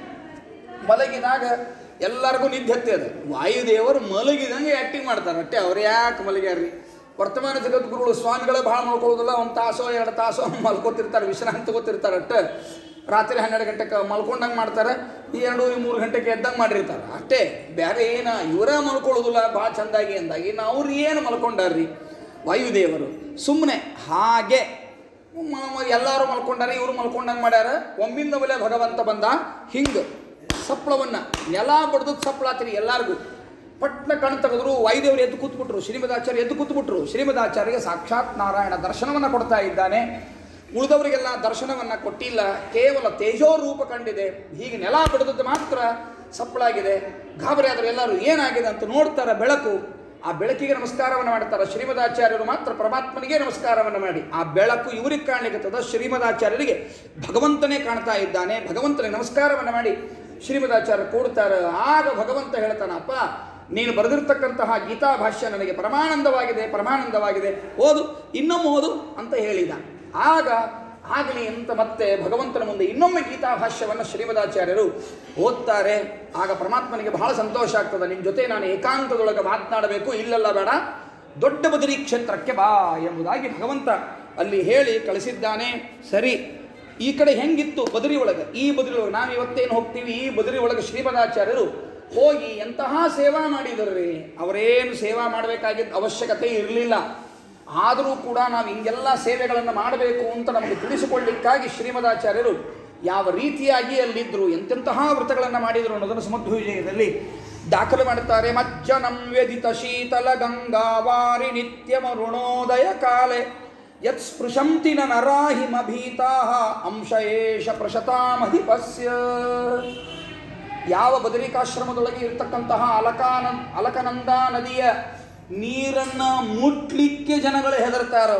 ಮಲಗಿದಾಗ ಎಲ್ಲರಿಗೂ ನಿದ್ದೆ ಹತ್ತದ ವಾಯುದೇವರು ಮಲಗಿದಂಗೆ ಆ್ಯಕ್ಟಿಂಗ್ ಮಾಡ್ತಾರೆ ಅಟ್ಟೆ ಅವ್ರು ಯಾಕೆ ಮಲಗ್ಯಾರ್ರಿ ವರ್ತಮಾನ ಜಗದ್ಗುರುಗಳು ಸ್ವಾಮಿಗಳೇ ಭಾಳ ಮಲ್ಕೊಳ್ಳೋದಿಲ್ಲ ಒಂದು ತಾಸೋ ಎರಡು ತಾಸೋ ಮಲ್ಕೋತಿರ್ತಾರೆ ವಿಶ್ರಾಂತಿ ತಗೋತಿರ್ತಾರೆ ಅಟ್ಟೆ ರಾತ್ರಿ ಹನ್ನೆರಡು ಗಂಟೆಗೆ ಮಲ್ಕೊಂಡಂಗೆ ಮಾಡ್ತಾರೆ ಈ ಎರಡು ಈ ಮೂರು ಗಂಟೆಗೆ ಎದ್ದಂಗೆ ಮಾಡಿರ್ತಾರೆ ಅಷ್ಟೇ ಬೇರೆ ಏನು ಇವರೇ ಮಲ್ಕೊಳ್ಳೋದಿಲ್ಲ ಭಾಳ ಚಂದಾಗಿ ಅಂದಾಗಿ ಇನ್ನು ಅವ್ರು ಏನು ಮಲ್ಕೊಂಡಾರ್ರಿ ವಾಯುದೇವರು ಸುಮ್ಮನೆ ಹಾಗೆ ಮ- ಎಲ್ಲರೂ ಮಲ್ಕೊಂಡಾರೆ ಇವರು ಮಲ್ಕೊಂಡಂಗೆ ಮಾಡ್ಯಾರ ಒಮ್ಮಿಂದ ಮೇಲೆ ಭಗವಂತ ಬಂದ ಹಿಂಗೆ ಸಪ್ಪಳವನ್ನು ನೆಲ ಬಡ್ದು ಸಪ್ಪಳಾತ್ರಿ ಎಲ್ಲರಿಗೂ ಪಟ್ನ ಕಣ್ ತೆಗೆದ್ರು ವಾಯುದೇವರು ಎದ್ದು ಕೂತ್ಬಿಟ್ರು ಶ್ರೀಮದಾಚಾರ್ಯ ಎದ್ದು ಕೂತ್ಬಿಟ್ರು ಶ್ರೀಮದಾಚಾರ್ಯಗೆ ಸಾಕ್ಷಾತ್ ನಾರಾಯಣ ದರ್ಶನವನ್ನು ಕೊಡ್ತಾ ಇದ್ದಾನೆ ಉಳಿದವರಿಗೆಲ್ಲ ದರ್ಶನವನ್ನು ಕೊಟ್ಟಿಲ್ಲ ಕೇವಲ ತೇಜೋ ರೂಪ ಕಂಡಿದೆ ಹೀಗೆ ನೆಲ ಬಡಿದದ್ದು ಮಾತ್ರ ಸಪ್ಪಳಾಗಿದೆ ಗಾಬರಿ ಆದ್ರೆ ಎಲ್ಲರೂ ಏನಾಗಿದೆ ಅಂತ ನೋಡ್ತಾರೆ ಬೆಳಕು ಆ ಬೆಳಕಿಗೆ ನಮಸ್ಕಾರವನ್ನು ಮಾಡ್ತಾರೆ ಶ್ರೀಮದಾಚಾರ್ಯರು ಮಾತ್ರ ಪರಮಾತ್ಮನಿಗೆ ನಮಸ್ಕಾರವನ್ನು ಮಾಡಿ ಆ ಬೆಳಕು ಇವರಿಗೆ ಕಾಣಲಿಕ್ಕೆ ಶ್ರೀಮದಾಚಾರ್ಯರಿಗೆ ಭಗವಂತನೇ ಕಾಣ್ತಾ ಇದ್ದಾನೆ ಭಗವಂತನಿಗೆ ನಮಸ್ಕಾರವನ್ನು ಮಾಡಿ ಶ್ರೀಮದಾಚಾರ್ಯ ಕೂಡ್ತಾರೆ ಆಗ ಭಗವಂತ ಹೇಳ್ತಾನಪ್ಪ ನೀನು ಬರೆದಿರ್ತಕ್ಕಂತಹ ಗೀತಾ ಭಾಷ್ಯ ನನಗೆ ಪರಮಾನಂದವಾಗಿದೆ ಪರಮಾನಂದವಾಗಿದೆ ಓದು ಇನ್ನೊಮ್ಮೆ ಓದು ಅಂತ ಹೇಳಿದ ಆಗ ಆಗಲಿ ಅಂತ ಮತ್ತೆ ಭಗವಂತನ ಮುಂದೆ ಇನ್ನೊಮ್ಮೆ ಗೀತಾ ಭಾಷ್ಯವನ್ನು ಶ್ರೀಮದಾಚಾರ್ಯರು ಓದ್ತಾರೆ ಆಗ ಪರಮಾತ್ಮನಿಗೆ ಬಹಳ ಸಂತೋಷ ಆಗ್ತದೆ ನಿಮ್ಮ ಜೊತೆ ನಾನು ಏಕಾಂತದೊಳಗೆ ಮಾತನಾಡಬೇಕು ಇಲ್ಲೆಲ್ಲ ಬೇಡ ದೊಡ್ಡ ಬದರಿ ಕ್ಷೇತ್ರಕ್ಕೆ ಬಾ ಎಂಬುದಾಗಿ ಭಗವಂತ ಅಲ್ಲಿ ಹೇಳಿ ಕಳಿಸಿದ್ದಾನೆ ಸರಿ ಈ ಕಡೆ ಹೆಂಗಿತ್ತು ಬದರಿ ಒಳಗೆ ಈ ಬದರಿ ಒಳಗೆ ನಾವು ಇವತ್ತೇನು ಹೋಗ್ತೀವಿ ಈ ಬದರಿ ಒಳಗೆ ಶ್ರೀಮದಾಚಾರ್ಯರು ಹೋಗಿ ಎಂತಹ ಸೇವಾ ಮಾಡಿದರ್ರಿ ಅವರೇನು ಸೇವಾ ಮಾಡಬೇಕಾಗಿದ್ದ ಅವಶ್ಯಕತೆ ಇರಲಿಲ್ಲ ಆದರೂ ಕೂಡ ನಾವು ಹಿಂಗೆಲ್ಲ ಸೇವೆಗಳನ್ನು ಮಾಡಬೇಕು ಅಂತ ನಮಗೆ ತಿಳಿಸಿಕೊಳ್ಳಿಕ್ಕಾಗಿ ಶ್ರೀಮದಾಚಾರ್ಯರು ಯಾವ ರೀತಿಯಾಗಿ ಅಲ್ಲಿದ್ದರು ಎಂತೆಂತಹ ವ್ರತಗಳನ್ನು ಮಾಡಿದರು ಅನ್ನೋದನ್ನು ಸಮುದ್ರ ವಿಜಯದಲ್ಲಿ ದಾಖಲು ಮಾಡುತ್ತಾರೆ ಮಜ್ಜನಂ ವ್ಯದಿತ ಶೀತಲ ಗಂಗಾವಾರಿ ನಿತ್ಯ ಮರುಣೋದಯ ಕಾಲೆ ಯತ್ ಸ್ಪೃಶಂತಿ ನ ನರಾಹಿಮಭೀತಾ ಅಂಶ ಏಷ ಪ್ರಶತಾಮಧಿಪಸ್ಯ ಯಾವ ಬದರಿಕಾಶ್ರಮದೊಳಗೆ ಇರ್ತಕ್ಕಂತಹ ಅಲಕಾನ ಅಲಕನಂದ ನದಿಯ ನೀರನ್ನ ಮುಟ್ಲಿಕ್ಕೆ ಜನಗಳು ಹೆದರ್ತಾರೋ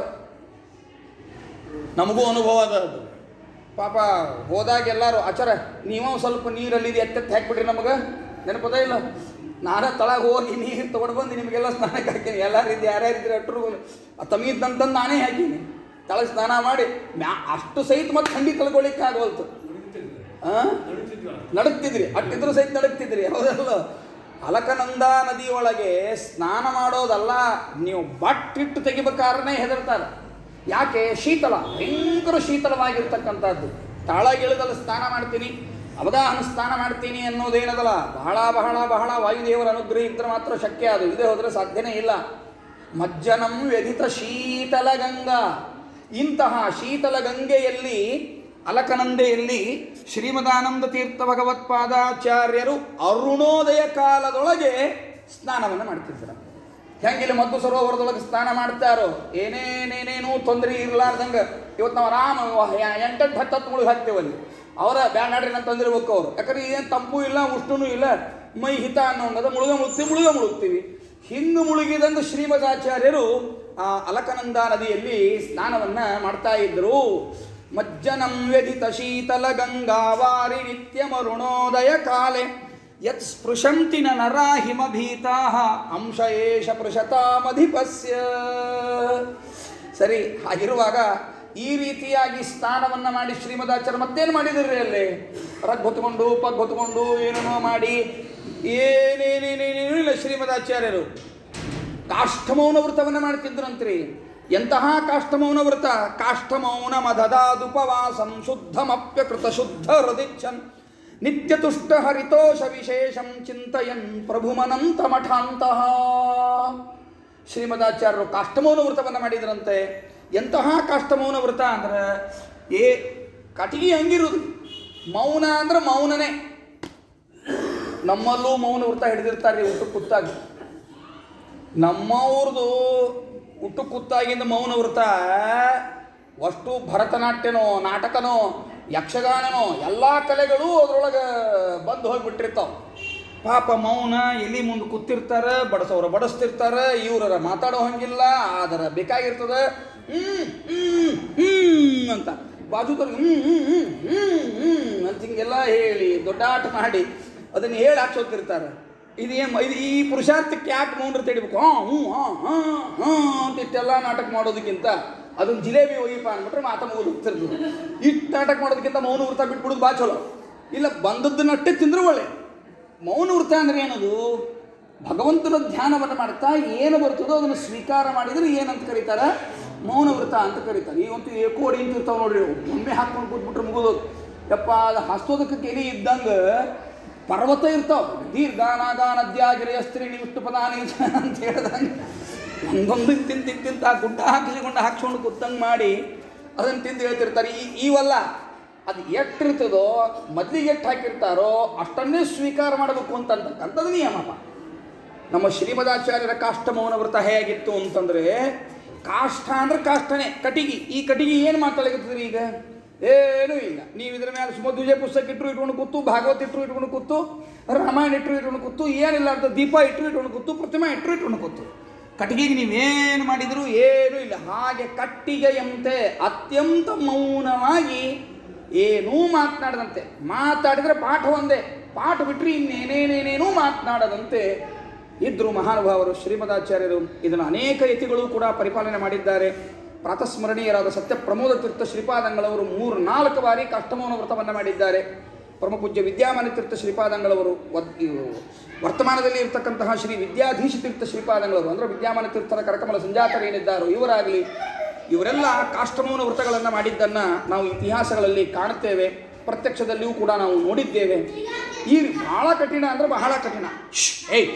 ನಮಗೂ ಅನುಭವ ಅದ ಅದು ಪಾಪ ಹೋದಾಗ ಎಲ್ಲರೂ ಆಚಾರ ನೀವು ಸ್ವಲ್ಪ ನೀರಲ್ಲಿದೆ ಎತ್ತೆತ್ತು ಹಾಕ್ಬಿಡ್ರಿ ನಮಗೆ ನೆನಪದ ಇಲ್ಲ ನಾನೇ ತಳಗೆ ಹೋಗಿ ನೀರು ತೊಗೊಂಡು ಬಂದು ನಿಮಗೆಲ್ಲ ಸ್ನಾನಕ್ಕೆ ಹಾಕೀನಿ ಎಲ್ಲರೂ ಇದ್ದು ಯಾರ್ಯಾರಿದ್ರೆ ಅಟ್ರು ತಮಗಿದ್ದಂತಂದು ನಾನೇ ಹಾಕೀನಿ ತಳಗೆ ಸ್ನಾನ ಮಾಡಿ ಮ್ಯಾ ಅಷ್ಟು ಸಹಿತ ಮತ್ತೆ ಥಂಡಿ ಕಳ್ಕೊಳ್ಳಿಕ್ಕೆ ಆಗವಲ್ತು ಆ? ನಡುಕ್ತಿದ್ರಿ ಅಟ್ಟಿದ್ರು ಸಹಿತ ನಡುಕ್ತಿದ್ರಿ ಹೌದಲ್ಲ ಅಲಕನಂದ ನದಿಯೊಳಗೆ ಸ್ನಾನ ಮಾಡೋದಲ್ಲ ನೀವು ಬಟ್ಟಿಟ್ಟು ತೆಗಿಬೇಕಾರನೇ ಹೆದರ್ತಾರೆ ಯಾಕೆ ಶೀತಲ ಭಯಂಕರ ಶೀತಲವಾಗಿರ್ತಕ್ಕಂಥದ್ದು ತಾಳಗಿಳಿದಲ್ಲಿ ಸ್ನಾನ ಮಾಡ್ತೀನಿ ಅವಗಾಹನ ಸ್ನಾನ ಮಾಡ್ತೀನಿ ಅನ್ನೋದೇನದಲ್ಲ ಬಹಳ ಬಹಳ ಬಹಳ ವಾಯುದೇವರ ಅನುಗ್ರಹ ಇದ್ರೆ ಮಾತ್ರ ಶಕ್ಯ ಅದು ಇದೇ ಹೋದರೆ ಸಾಧ್ಯನೇ ಇಲ್ಲ ಮಜ್ಜನಂ ವ್ಯಧಿತ ಶೀತಲ ಗಂಗಾ ಇಂತಹ ಶೀತಲ ಗಂಗೆಯಲ್ಲಿ ಅಲಕನಂದೆಯಲ್ಲಿ ಶ್ರೀಮದಾನಂದ ತೀರ್ಥ ಭಗವತ್ಪಾದಾಚಾರ್ಯರು ಅರುಣೋದಯ ಕಾಲದೊಳಗೆ ಸ್ನಾನವನ್ನು ಮಾಡ್ತಿದ್ರು ಹೆಂಗಿಲ್ಲ ಮದ್ದು ಸರೋವರದೊಳಗೆ ಸ್ನಾನ ಮಾಡ್ತಾರೋ ಏನೇನೇನೇನೂ ತೊಂದರೆ ಇರ್ಲಾರ್ದಂಗೆ ಇವತ್ತು ನಾವು ಆರಾಮ ಎಂಟೆಂಟು ಹತ್ತು ಹತ್ತು ಮುಳುಗಿ ಹಾಕ್ತೇವಲ್ಲಿ ಅವರ ಬ್ಯಾಡ್ ನಾಡ್ರಿ ನಾನು ತಂದಿರ್ಬೇಕು ಅವರು ಯಾಕಂದ್ರೆ ಏನು ತಂಪು ಇಲ್ಲ ಉಷ್ಣನೂ ಇಲ್ಲ ಮೈ ಹಿತ ಅನ್ನೋಂಗದ ಮುಳುಗ ಮುಳುಗ್ತೀವಿ ಮುಳುಗ ಮುಳುಗ್ತೀವಿ ಹಿಂಗೆ ಮುಳುಗಿದಂದು ಶ್ರೀಮದಾಚಾರ್ಯರು ಆ ಅಲಕನಂದ ನದಿಯಲ್ಲಿ ಸ್ನಾನವನ್ನ ಮಾಡ್ತಾ ಇದ್ರು ಮಜ್ಜನಂ ವ್ಯಧಿತ ಶೀತಲ ಗಂಗಾವಾರಿ ನಿತ್ಯ ಮರುಣೋದಯ ಕಾಲೆ ಯತ್ ಸ್ಪೃಶಂತಿ ನ ನರಾ ಹಿಮಭೀತಾ ಅಂಶ ಏಷ ಪೃಷತಾಮಧಿಪಸ್ಯ ಸರಿ ಹಾಗಿರುವಾಗ ಈ ರೀತಿಯಾಗಿ ಸ್ನಾನವನ್ನು ಮಾಡಿ ಶ್ರೀಮದಾಚಾರ್ಯ ಮತ್ತೇನು ಮಾಡಿದಿರಿ ಅಲ್ಲಿ ರಗ್ ಹೊತ್ಕೊಂಡು ಪಗ್ ಹೊತ್ಕೊಂಡು ಏನೇನೋ ಮಾಡಿ ಏನೇನೇನೇನೇನೂ ಇಲ್ಲ ಶ್ರೀಮದಾಚಾರ್ಯರು ಕಾಷ್ಠಮೌನ ವ್ರತವನ್ನು ಮಾಡ್ತಿದ್ರಂತ್ರಿ ಎಂತಹ ಕಾಷ್ಠಮೌನ ವ್ರತ ಕಾಷ್ಠಮೌನ ಮದದಾದುಪವಾಸಂ ಶುದ್ಧಮಪ್ಯ ಕೃತ ಶುದ್ಧ ಹೃದಿಚ್ಛನ್ ನಿತ್ಯ ತುಷ್ಟ ಹರಿತೋಷ ವಿಶೇಷಂ ಚಿಂತಯನ್ ಪ್ರಭುಮನಂತ ಮಠಾಂತಹ ಶ್ರೀಮದಾಚಾರ್ಯರು ಕಾಷ್ಟಮೌನ ವ್ರತವನ್ನು ಮಾಡಿದ್ರಂತೆ ಎಂತಹ ಕಾಷ್ಟಮೌನ ವ್ರತ ಅಂದ್ರೆ ಏ ಕಟಿಗೆ ಹಂಗಿರುದು ಮೌನ ಅಂದ್ರೆ ಮೌನನೇ ನಮ್ಮಲ್ಲೂ ಮೌನ ವ್ರತ ಹಿಡಿದಿರ್ತಾರೆ ಊಟ ಕುತ್ತಾಗಿ ನಮ್ಮವ್ರದ್ದು ಊಟ ಕುತ್ತಾಗಿಂದ ಮೌನ ವ್ರತ ಅಷ್ಟು ಭರತನಾಟ್ಯನೋ ನಾಟಕನೋ ಯಕ್ಷಗಾನನೋ ಎಲ್ಲ ಕಲೆಗಳು ಅದ್ರೊಳಗೆ ಬಂದು ಹೋಗಿಬಿಟ್ಟಿರ್ತಾವ ಪಾಪ ಮೌನ ಎಲ್ಲಿ ಮುಂದೆ ಕೂತಿರ್ತಾರ ಬಡಸೋರು ಬಡಿಸ್ತಿರ್ತಾರ ಇವ್ರ ಮಾತಾಡೋ ಹಂಗಿಲ್ಲ ಆದರ ಬೇಕಾಗಿರ್ತದ ಹ್ಮ್ ಹ್ಮ್ ಹ್ಮ್ ಅಂತ ಬಾಜುದವ್ರಿಗೆ ಹ್ಮ್ ಹ್ಮ್ ಹ್ಮ್ ಹ್ಮ್ ಹ್ಮ್ ಅಂತ ಹಿಂಗೆಲ್ಲ ಹೇಳಿ ದೊಡ್ಡಾಟ ಮಾಡಿ ಅದನ್ನು ಹೇಳಿ ಹಾಕ್ಸೋತಿರ್ತಾರೆ ಇದು ಏನು ಇದು ಈ ಪುರುಷಾರ್ಥಕ್ಕೆ ಯಾಕೆ ಮೌನ ತಡಿಬೇಕು ಹಾಂ ಹ್ಞೂ ಹಾಂ ಹಾಂ ಹಾಂ ಅಂತ ಇಷ್ಟೆಲ್ಲ ನಾಟಕ ಮಾಡೋದಕ್ಕಿಂತ ಅದೊಂದು ಜಿಲೇಬಿ ಒಯ್ಯಪ್ಪ ಅಂದ್ಬಿಟ್ರೆ ಮಾತ ಮುಗಿದು ಹೋಗ್ತಿರ್ತದೆ ಇಷ್ಟು ನಾಟಕ ಮಾಡೋದಕ್ಕಿಂತ ಮೌನ ವೃತ್ತ ಬಿಟ್ಬಿಡೋದು ಭಾಳ ಚಲೋ ಇಲ್ಲ ಬಂದದ್ದನ್ನಷ್ಟೇ ತಿಂದ್ರೆ ಒಳ್ಳೆ ಮೌನ ವೃತ್ತ ಅಂದ್ರೆ ಏನದು ಭಗವಂತನ ಧ್ಯಾನವನ್ನು ಮಾಡ್ತಾ ಏನು ಬರ್ತದೋ ಅದನ್ನು ಸ್ವೀಕಾರ ಮಾಡಿದರೆ ಏನಂತ ಕರೀತಾರೆ ಮೌನ ವ್ರತ ಅಂತ ಕರೀತಾರೆ ಈಗಂತೂ ಏಕೋಡಿ ಅಂತ ಇರ್ತಾವೆ ನೋಡ್ರಿ ಅವು. ಒಮ್ಮೆ ಹಾಕ್ಕೊಂಡು ಕೂತ್ಬಿಟ್ರೆ ಮುಗಿದೋದು ಯಪ್ಪ ಅದು ಹಸ್ತೋದಕ್ಕೆ ಕೆಲಿ ಇದ್ದಂಗೆ ಪರ್ವತ ಇರ್ತಾವೆ ದೀರ್ಘಾನಾಗ ನದ್ಯಾಗಿರೆಯ ಸ್ತ್ರೀ ವಿಷ್ಣು ಪದಾನಿ ಅಂತ ಹೇಳ್ದಂಗೆ ಒಂದೊಂದು ತಿಂದು ತಿಂದು ತಿಂತ ಗುಡ್ಡ ಹಾಕಿಸಿ ಗುಡ್ಡ ಹಾಕ್ಸ್ಕೊಂಡು ಕೂತಂಗೆ ಮಾಡಿ ಅದನ್ನು ತಿಂದು ಹೇಳ್ತಿರ್ತಾರೆ ಈ ಇವಲ್ಲ ಅದು ಎಷ್ಟಿರ್ತದೋ ಮೊದಲಿಗೆ ಎಷ್ಟು ಹಾಕಿರ್ತಾರೋ ಅಷ್ಟನ್ನೇ ಸ್ವೀಕಾರ ಮಾಡಬೇಕು ಅಂತ ಅಂತಕ್ಕಂಥದ್ದು ನಿಯಮಪ್ಪ ನಮ್ಮ ಶ್ರೀಮದಾಚಾರ್ಯರ ಕಾಷ್ಟ ಮೌನ ವ್ರತ ಹೇಗಿತ್ತು ಅಂತಂದ್ರೆ ಕಾಷ್ಟ ಅಂದ್ರೆ ಕಾಷ್ಟನೇ ಕಟಿಗಿ ಈ ಕಟಿಗಿ ಏನು ಮಾತಾಡಲಿಕ್ಕೆ ಈಗ ಏನೂ ಇಲ್ಲ ನೀವು ಇದ್ರ ಮೇಲೆ ಸುಮಧ್ವಜ ಪುಸ್ತಕ ಇಟ್ಟರು ಇಟ್ಕೊಂಡು ಕೂತು ಭಾಗವತ್ ಇಟ್ಟರು ಇಟ್ಕೊಂಡು ಕೂತು ರಾಮಾಯಣ ಇಟ್ಟರು ಇಟ್ಕೊಂಡು ಕೂತು ಏನಿಲ್ಲ ಅಂತ ದೀಪ ಇಟ್ಟರು ಇಟ್ಕೊಂಡು ಕೂತು ಪ್ರತಿಮಾ ಇಟ್ಟರು ಇಟ್ಕೊಂಡು ಕೂತು ಕಟ್ಟಿಗೆಗೆ ನೀವೇನು ಮಾಡಿದರೂ ಏನೂ ಇಲ್ಲ ಹಾಗೆ ಕಟ್ಟಿಗೆಯಂತೆ ಅತ್ಯಂತ ಮೌನವಾಗಿ ಏನೂ ಮಾತನಾಡದಂತೆ ಮಾತಾಡಿದರೆ ಪಾಠ ಒಂದೇ ಪಾಠ ಬಿಟ್ಟರೆ ಇನ್ನೇನೇನೇನೇನೂ ಮಾತನಾಡದಂತೆ ಇದ್ರು ಮಹಾನುಭಾವರು ಶ್ರೀಮದಾಚಾರ್ಯರು ಇದನ್ನು ಅನೇಕ ಯತಿಗಳು ಕೂಡ ಪರಿಪಾಲನೆ ಮಾಡಿದ್ದಾರೆ ಪ್ರಾತಸ್ಮರಣೀಯರಾದ ಸತ್ಯ ಪ್ರಮೋದ ತೀರ್ಥ ಶ್ರೀಪಾದಂಗಳವರು ಮೂರು ನಾಲ್ಕು ಬಾರಿ ಕಷ್ಟಮೌನ ವ್ರತವನ್ನು ಮಾಡಿದ್ದಾರೆ ಪರಮ ಪೂಜ್ಯ ವಿದ್ಯಾಮಾನ ತೀರ್ಥ ಶ್ರೀಪಾದಂಗಳವರು ವದ್- ಇವು ವರ್ತಮಾನದಲ್ಲಿ ಇರ್ತಕ್ಕಂತಹ ಶ್ರೀ ವಿದ್ಯಾಧೀಶ ತೀರ್ಥ ಶ್ರೀಪಾದಂಗಳವರು ಅಂದರೆ ವಿದ್ಯಾಮಾನ ತೀರ್ಥರ ಕರಕಮಲ ಸಂಜಾತರು ಏನಿದ್ದಾರೋ ಇವರಾಗಲಿ ಇವರೆಲ್ಲ ಕಾಷ್ಟಮೌನ ವ್ರತಗಳನ್ನು ಮಾಡಿದ್ದನ್ನು ನಾವು ಇತಿಹಾಸಗಳಲ್ಲಿ ಕಾಣುತ್ತೇವೆ ಪ್ರತ್ಯಕ್ಷದಲ್ಲಿಯೂ ಕೂಡ ನಾವು ನೋಡಿದ್ದೇವೆ ಈ ಬಹಳ ಕಠಿಣ ಅಂದರೆ ಬಹಳ ಕಠಿಣ ಶ್ಶ್, ಏಯ್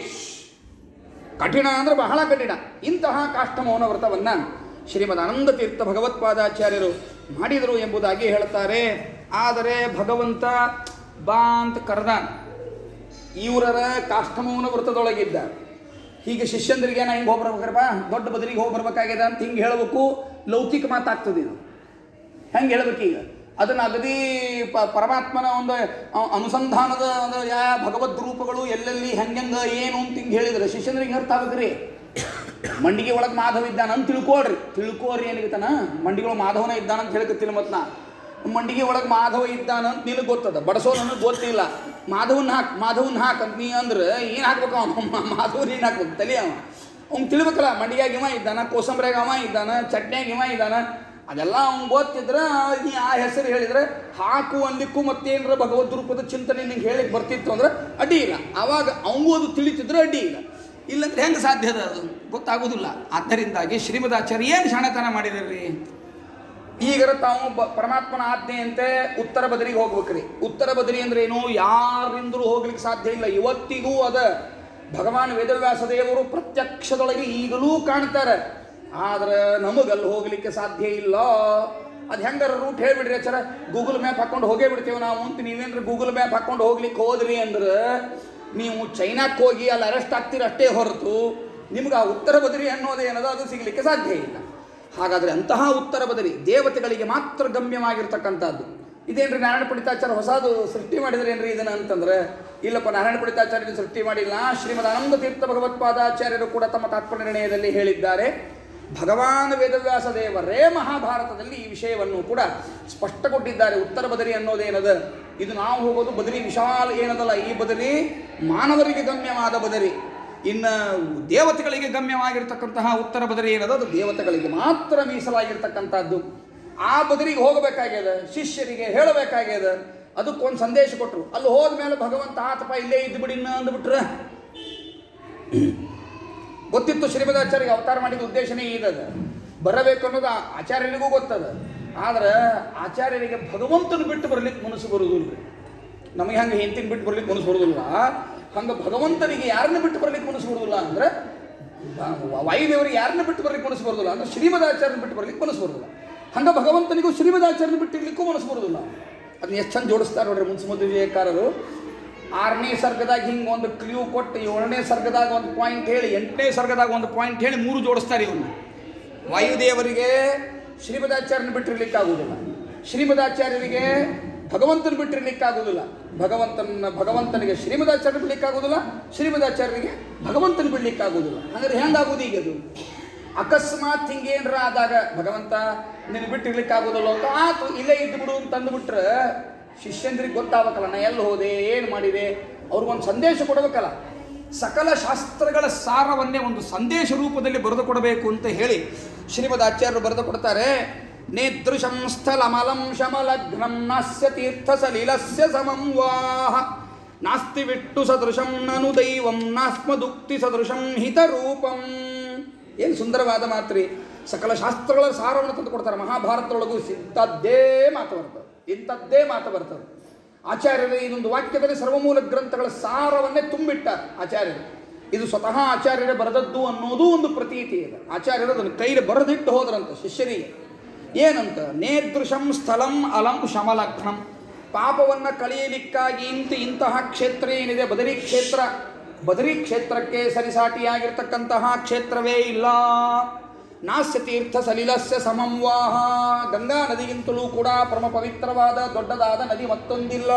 ಕಠಿಣ ಅಂದರೆ ಬಹಳ ಕಠಿಣ ಇಂತಹ ಕಾಷ್ಟಮೌನ ವ್ರತವನ್ನು ಶ್ರೀಮದ್ ಆನಂದ ತೀರ್ಥ ಭಗವತ್ಪಾದಾಚಾರ್ಯರು ಮಾಡಿದರು ಎಂಬುದಾಗಿ ಹೇಳ್ತಾರೆ ಆದರೆ ಭಗವಂತ ಬಾ ಅಂತ ಕರೆದಾನ ಇವರರ ಕಾಷ್ಟಮೌನ ವ್ರತದೊಳಗಿದ್ದ ಹೀಗೆ ಶಿಷ್ಯಂದ್ರಿಗೆ ನಾ ಹಿಂಗೆ ಹೋಗಿ ಬರ್ಬೇಕ್ರಪ್ಪ ದೊಡ್ಡ ಬದಲಿಗೆ ಹೋಗಿ ಬರ್ಬೇಕಾಗ್ಯದ ಅಂತ ಹಿಂಗೆ ಹೇಳಬೇಕು ಲೌಕಿಕ ಮಾತಾಗ್ತದೆ ಇದು ಹೆಂಗೆ ಹೇಳ್ಬೇಕೀಗ ಅದನ್ನು ಅಗದಿ ಪ ಪರಮಾತ್ಮನ ಒಂದು ಅ- ಅನುಸಂಧಾನದ ಒಂದು ಯಾವ ಭಗವದ್ ರೂಪಗಳು ಎಲ್ಲೆಲ್ಲಿ ಹೆಂಗೆಂಗೆ ಏನು ಅಂತ ಹಿಂಗೆ ಹೇಳಿದ್ರೆ ಶಿಷ್ಯಂದ್ರಿಗೆ ಅರ್ಥ ಆಗ್ಬೇಕ್ರಿ ಮಂಡಿಗೆ ಒಳಗೆ ಮಾಧವ ಇದ್ದಾನ ಅಂತ ತಿಳ್ಕೊಳ್ರಿ ತಿಳ್ಕೋರಿ ಏನಿಗತನ ಮಂಡಿಗಳು ಮಾಧವನ ಇದ್ದಾನ ಅಂತ ಹೇಳ್ಕತ್ತಿಲ್ಲ ಮತ್ತು ನಾ ಮಂಡಿಗೆ ಒಳಗೆ ಮಾಧವ ಇದ್ದಾನ ಅಂತ ನಿನಗೆ ಗೊತ್ತದ ಬಡಸೋ ನನಗೆ ಗೊತ್ತಿಲ್ಲ ಮಾಧವನ್ ಹಾಕ್ ಮಾಧವನ್ ಹಾಕ್ ಅಂತ ನೀ ಅಂದ್ರೆ ಏನು ಹಾಕ್ಬೇಕು ಅವನು ಮಾಧವನ್ ಏನು ಹಾಕ್ಬೇಕು ತಲೆ ಅವ ಅವ್ನು ತಿಳ್ಬೇಕಲ್ಲ ಮಂಡಿಯಾಗ ಇವ ಇದ್ದಾನ ಕೋಸಂಬರ್ಯಾಗ ಅವ ಇದ್ದಾನ ಚಟ್ನ್ಯಾಗ ಇವ ಇದ್ದಾನ ಅದೆಲ್ಲ ಅವ್ನು ಗೊತ್ತಿದ್ರೆ ನೀ ಆ ಹೆಸರು ಹೇಳಿದ್ರೆ ಹಾಕು ಅನ್ಲಿಕ್ಕೂ ಮತ್ತೇನರ ಭಗವದ್ ರೂಪದ ಚಿಂತನೆ ನಿಂಗೆ ಹೇಳಿಕ್ ಬರ್ತಿತ್ತು ಅಂದ್ರೆ ಅಡ್ಡಿ ಇಲ್ಲ ಆವಾಗ ಅವಂಗೂ ಅದು ತಿಳಿತಿದ್ರೆ ಅಡ್ಡಿ ಇಲ್ಲ ಇಲ್ಲಂದ್ರೆ ಹೆಂಗೆ ಸಾಧ್ಯ ಅದ ಅದು ಗೊತ್ತಾಗೋದಿಲ್ಲ ಆದ್ದರಿಂದಾಗಿ ಶ್ರೀಮದಾಚಾರ್ಯ ಏನು ಶಾಣತನ ಮಾಡಿದ್ರಿ ಈಗರ ತಾವು ಬ ಪರಮಾತ್ಮನ ಆಜ್ಞೆಯಂತೆ ಉತ್ತರ ಬದಲಿಗೆ ಹೋಗ್ಬೇಕ್ರಿ ಉತ್ತರ ಬದಲಿ ಅಂದ್ರೆ ಏನು ಯಾರಿಂದಲೂ ಹೋಗ್ಲಿಕ್ಕೆ ಸಾಧ್ಯ ಇಲ್ಲ ಇವತ್ತಿಗೂ ಅದ ಭಗವಾನ್ ವೇದವ್ಯಾಸ ದೇವರು ಪ್ರತ್ಯಕ್ಷದೊಳಗೆ ಈಗಲೂ ಕಾಣ್ತಾರೆ ಆದ್ರೆ ನಮಗಲ್ಲಿ ಹೋಗ್ಲಿಕ್ಕೆ ಸಾಧ್ಯ ಇಲ್ಲ ಅದು ಹೆಂಗಾರ ರೂಟ್ ಹೇಳ್ಬಿಡ್ರಿ ಆಚಾರ ಗೂಗಲ್ ಮ್ಯಾಪ್ ಹಾಕೊಂಡು ಹೋಗೇ ಬಿಡ್ತೀವಿ ನಾವು ಅಂತ ನೀವೇನ್ರ ಗೂಗಲ್ ಮ್ಯಾಪ್ ಹಾಕೊಂಡು ಹೋಗ್ಲಿಕ್ಕೆ ಹೋದ್ರಿ ಅಂದ್ರೆ ನೀವು ಚೈನಾಕ್ಕೆ ಹೋಗಿ ಅಲ್ಲಿ ಅರೆಸ್ಟ್ ಆಗ್ತೀರ ಅಷ್ಟೇ ಹೊರತು ನಿಮ್ಗೆ ಆ ಉತ್ತರ ಬದರಿ ಅನ್ನೋದು ಏನದ ಅದು ಸಿಗಲಿಕ್ಕೆ ಸಾಧ್ಯ ಇಲ್ಲ ಹಾಗಾದರೆ ಅಂತಹ ಉತ್ತರ ಬದರಿ ದೇವತೆಗಳಿಗೆ ಮಾತ್ರ ಗಮ್ಯವಾಗಿರ್ತಕ್ಕಂಥದ್ದು ಇದೇನ್ರಿ ನಾರಾಯಣ ಪಂಡಿತಾಚಾರ್ಯ ಹೊಸದು ಸೃಷ್ಟಿ ಮಾಡಿದ್ರೇನ್ರಿ ಇದನ್ನ ಅಂತಂದ್ರೆ ಇಲ್ಲಪ್ಪ ನಾರಾಯಣ ಪಂಡಿತಾಚಾರ್ಯರು ಸೃಷ್ಟಿ ಮಾಡಿಲ್ಲ ಶ್ರೀಮದ್ ಆನಂದ ತೀರ್ಥ ಭಗವತ್ಪಾದಾಚಾರ್ಯರು ಕೂಡ ತಮ್ಮ ತಾತ್ಪರ್ಯ ನಿರ್ಣಯದಲ್ಲಿ ಹೇಳಿದ್ದಾರೆ ಭಗವಾನ್ ವೇದವ್ಯಾಸ ದೇವರೇ ಮಹಾಭಾರತದಲ್ಲಿ ಈ ವಿಷಯವನ್ನು ಕೂಡ ಸ್ಪಷ್ಟಗೊಟ್ಟಿದ್ದಾರೆ ಉತ್ತರ ಬದರಿ ಅನ್ನೋದೇನದ ಇದು ನಾವು ಹೋಗೋದು ಬದರಿ ವಿಶಾಲ ಏನದಲ್ಲ ಈ ಬದರಿ ಮಾನವರಿಗೆ ಗಮ್ಯವಾದ ಬದರಿ ಇನ್ನು ದೇವತೆಗಳಿಗೆ ಗಮ್ಯವಾಗಿರ್ತಕ್ಕಂತಹ ಉತ್ತರ ಬದರಿ ಏನದ ಅದು ದೇವತೆಗಳಿಗೆ ಮಾತ್ರ ಮೀಸಲಾಗಿರ್ತಕ್ಕಂಥದ್ದು ಆ ಬದರಿಗೆ ಹೋಗಬೇಕಾಗ್ಯದ ಶಿಷ್ಯರಿಗೆ ಹೇಳಬೇಕಾಗ್ಯದ ಅದಕ್ಕೊಂದು ಸಂದೇಶ ಕೊಟ್ಟರು ಅಲ್ಲಿ ಹೋದ್ಮೇಲೆ ಭಗವಂತ ಆತಪ್ಪ ಇಲ್ಲೇ ಇದ್ದು ಬಿಡಿ ಅಂದ್ಬಿಟ್ರೆ ಗೊತ್ತಿತ್ತು ಶ್ರೀಮದಾಚಾರ್ಯಗೆ ಅವತಾರ ಮಾಡಿದ ಉದ್ದೇಶನೇ ಇದದ ಬರಬೇಕು ಅನ್ನೋದು ಆ ಆಚಾರ್ಯರಿಗೂ ಗೊತ್ತದ ಆದ್ರೆ ಆಚಾರ್ಯರಿಗೆ ಭಗವಂತನ ಬಿಟ್ಟು ಬರ್ಲಿಕ್ಕೆ ಮನಸ್ಸು ಬರುವುದಿಲ್ಲ ನಮಗೆ ಹಂಗೆ ಹೆಂತಿನ ಬಿಟ್ಟು ಬರ್ಲಿಕ್ಕೆ ಮನಸ್ಸು ಬರುವುದಿಲ್ಲ ಹಂಗೆ ಭಗವಂತನಿಗೆ ಯಾರನ್ನ ಬಿಟ್ಟು ಬರ್ಲಿಕ್ಕೆ ಮನಸ್ಸು ಬರುವುದಿಲ್ಲ ಅಂದ್ರೆ ವ- ವಾಯುದೇವರಿಗೆ ಯಾರನ್ನ ಬಿಟ್ಟು ಬರ್ಲಿಕ್ಕೆ ಮನಸ್ಸು ಬರುವುದಿಲ್ಲ ಅಂದ್ರೆ ಶ್ರೀಮದಾಚಾರ್ಯನ ಬಿಟ್ಟು ಬರ್ಲಿಕ್ಕೆ ಮನಸ್ಸು ಬರುವುದಿಲ್ಲ ಹಂಗೆ ಭಗವಂತನಿಗೂ ಶ್ರೀಮದಾಚಾರ್ಯನ ಬಿಟ್ಟಿರ್ಲಿಕ್ಕೂ ಮನಸ್ಸು ಬರುವುದಿಲ್ಲ ಅದನ್ನ ಎಷ್ಟು ಚಂದ ಜೋಡಿಸ್ತಾರೆ ನೋಡ್ರಿ ಮುನ್ಸಿಮದ್ ವಿಜಯಕಾರರು ಆರನೇ ಸರ್ಗದಾಗ ಹಿಂಗೆ ಒಂದು ಕ್ಲೂ ಕೊಟ್ಟು ಏಳನೇ ಸರ್ಗದಾಗ ಒಂದು ಪಾಯಿಂಟ್ ಹೇಳಿ ಎಂಟನೇ ಸರ್ಗದಾಗ ಒಂದು ಪಾಯಿಂಟ್ ಹೇಳಿ ಮೂರು ಜೋಡಿಸ್ತಾರೆ ಇವನ್ನ ವಾಯುದೇವರಿಗೆ ಶ್ರೀಮದಾಚಾರ್ಯನ ಬಿಟ್ಟಿರ್ಲಿಕ್ಕಾಗುವುದಿಲ್ಲ ಶ್ರೀಮದಾಚಾರ್ಯರಿಗೆ ಭಗವಂತನ ಬಿಟ್ಟಿರ್ಲಿಕ್ಕಾಗುವುದಿಲ್ಲ ಭಗವಂತನ ಭಗವಂತನಿಗೆ ಶ್ರೀಮದಾಚಾರ್ಯ ಬಿಡ್ಲಿಕ್ಕಾಗುವುದಿಲ್ಲ ಶ್ರೀಮದಾಚಾರ್ಯರಿಗೆ ಭಗವಂತನ ಬಿಡ್ಲಿಕ್ಕಾಗುವುದಿಲ್ಲ ಹಾಗಾದ್ರೆ ಹೆಂಗಾಗುವುದು ಈಗ ಅದು ಅಕಸ್ಮಾತ್ ಹಿಂಗೇನ್ರ ಆದಾಗ ಭಗವಂತ ನಿನ್ನ ಬಿಟ್ಟಿರ್ಲಿಕ್ಕಾಗೋದಿಲ್ಲ ಅಂತ ಆತು ಇಲ್ಲೇ ಇದ್ದು ಬಿಡು ಅಂತ ಅಂದ್ಬಿಟ್ರೆ ಶಿಷ್ಯಂದ್ರಿಗೆ ಗೊತ್ತಾಗಬೇಕಲ್ಲ ನಾ ಎಲ್ಲಿ ಹೋದೆ ಏನು ಮಾಡಿದೆ ಅವ್ರಿಗೊಂದು ಸಂದೇಶ ಕೊಡಬೇಕಲ್ಲ ಸಕಲ ಶಾಸ್ತ್ರಗಳ ಸಾರವನ್ನೇ ಒಂದು ಸಂದೇಶ ರೂಪದಲ್ಲಿ ಬರೆದು ಕೊಡಬೇಕು ಅಂತ ಹೇಳಿ ಶ್ರೀಮದ್ ಆಚಾರ್ಯರು ಬರೆದು ಕೊಡ್ತಾರೆ ನೇದೃಶಂ ಸ್ಥಲಮಲಂ ಶಮಲಘ್ನಂ ನಾಸ್ಯ ತೀರ್ಥ ಸಲಿಲಸ್ಯ ಸಮಂ ವಾಹ ನಾಸ್ತಿ ವಿಟ್ಟು ಸದೃಶಂ ನನು ದೈವಂ ನಾಸ್ಮದುಕ್ತಿ ಸದೃಶಂ ಹಿತರೂಪಂ ಏನು ಸುಂದರವಾದ ಮಾತ್ರಿ ಸಕಲ ಶಾಸ್ತ್ರಗಳ ಸಾರವನ್ನು ತಂದು ಕೊಡ್ತಾರೆ ಮಹಾಭಾರತದೊಳಗೂ ಇಂಥದ್ದೇ ಮಾತು ಬರ್ತದೆ ಇಂಥದ್ದೇ ಮಾತು ಬರ್ತದೆ ಆಚಾರ್ಯರು ಇದೊಂದು ವಾಕ್ಯದಲ್ಲಿ ಸರ್ವಮೂಲ ಗ್ರಂಥಗಳ ಸಾರವನ್ನೇ ತುಂಬಿಟ್ಟ ಆಚಾರ್ಯರು ಇದು ಸ್ವತಃ ಆಚಾರ್ಯರೇ ಬರೆದದ್ದು ಅನ್ನೋದು ಒಂದು ಪ್ರತೀತಿ ಇದೆ ಆಚಾರ್ಯರು ಅದನ್ನು ಕೈಲಿ ಬರೆದಿಟ್ಟು ಹೋದ್ರಂತ ಶಿಷ್ಯರಿಗೆ ಏನಂತ ನೇದೃಶಂ ಸ್ಥಳಂ ಅಲಂ ಶಮಲಗ್ನಂ ಪಾಪವನ್ನು ಕಳೆಯಲಿಕ್ಕಾಗಿ ಇಂತ ಇಂತಹ ಕ್ಷೇತ್ರ ಏನಿದೆ ಬದರಿ ಕ್ಷೇತ್ರ ಬದರಿ ಕ್ಷೇತ್ರಕ್ಕೆ ಸರಿಸಾಟಿಯಾಗಿರ್ತಕ್ಕಂತಹ ಕ್ಷೇತ್ರವೇ ಇಲ್ಲ ನಾಸ್ಯ ತೀರ್ಥ ಸಲಿಲಸ್ಯ ಸಮಂ ವಾಹ ಗಂಗಾ ನದಿಗಿಂತಲೂ ಕೂಡ ಪರಮ ಪವಿತ್ರವಾದ ದೊಡ್ಡದಾದ ನದಿ ಮತ್ತೊಂದಿಲ್ಲ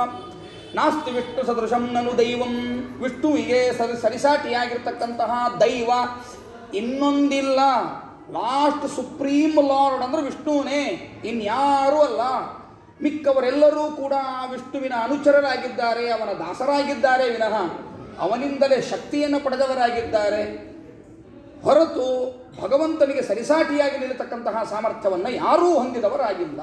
ನಾಸ್ತಿ ವಿಷ್ಣು ಸದೃಶಂ ನನು ದೈವಂ ವಿಷ್ಣುವಿಗೆ ಸರಿ ಸರಿಸಾಟಿಯಾಗಿರ್ತಕ್ಕಂತಹ ದೈವ ಇನ್ನೊಂದಿಲ್ಲ ಲಾಸ್ಟ್ ಸುಪ್ರೀಂ ಲಾರ್ಡ್ ಅಂದ್ರೆ ವಿಷ್ಣುವನೇ ಇನ್ಯಾರೂ ಅಲ್ಲ ಮಿಕ್ಕವರೆಲ್ಲರೂ ಕೂಡ ಆ ವಿಷ್ಣುವಿನ ಅನುಚರರಾಗಿದ್ದಾರೆ ಅವನ ದಾಸರಾಗಿದ್ದಾರೆ ವಿನಃ ಅವನಿಂದಲೇ ಶಕ್ತಿಯನ್ನು ಪಡೆದವರಾಗಿದ್ದಾರೆ ಹೊರತು ಭಗವಂತನಿಗೆ ಸರಿಸಾಟಿಯಾಗಿ ನಿಲ್ಲತಕ್ಕಂತಹ ಸಾಮರ್ಥ್ಯವನ್ನು ಯಾರೂ ಹೊಂದಿದವರಾಗಿಲ್ಲ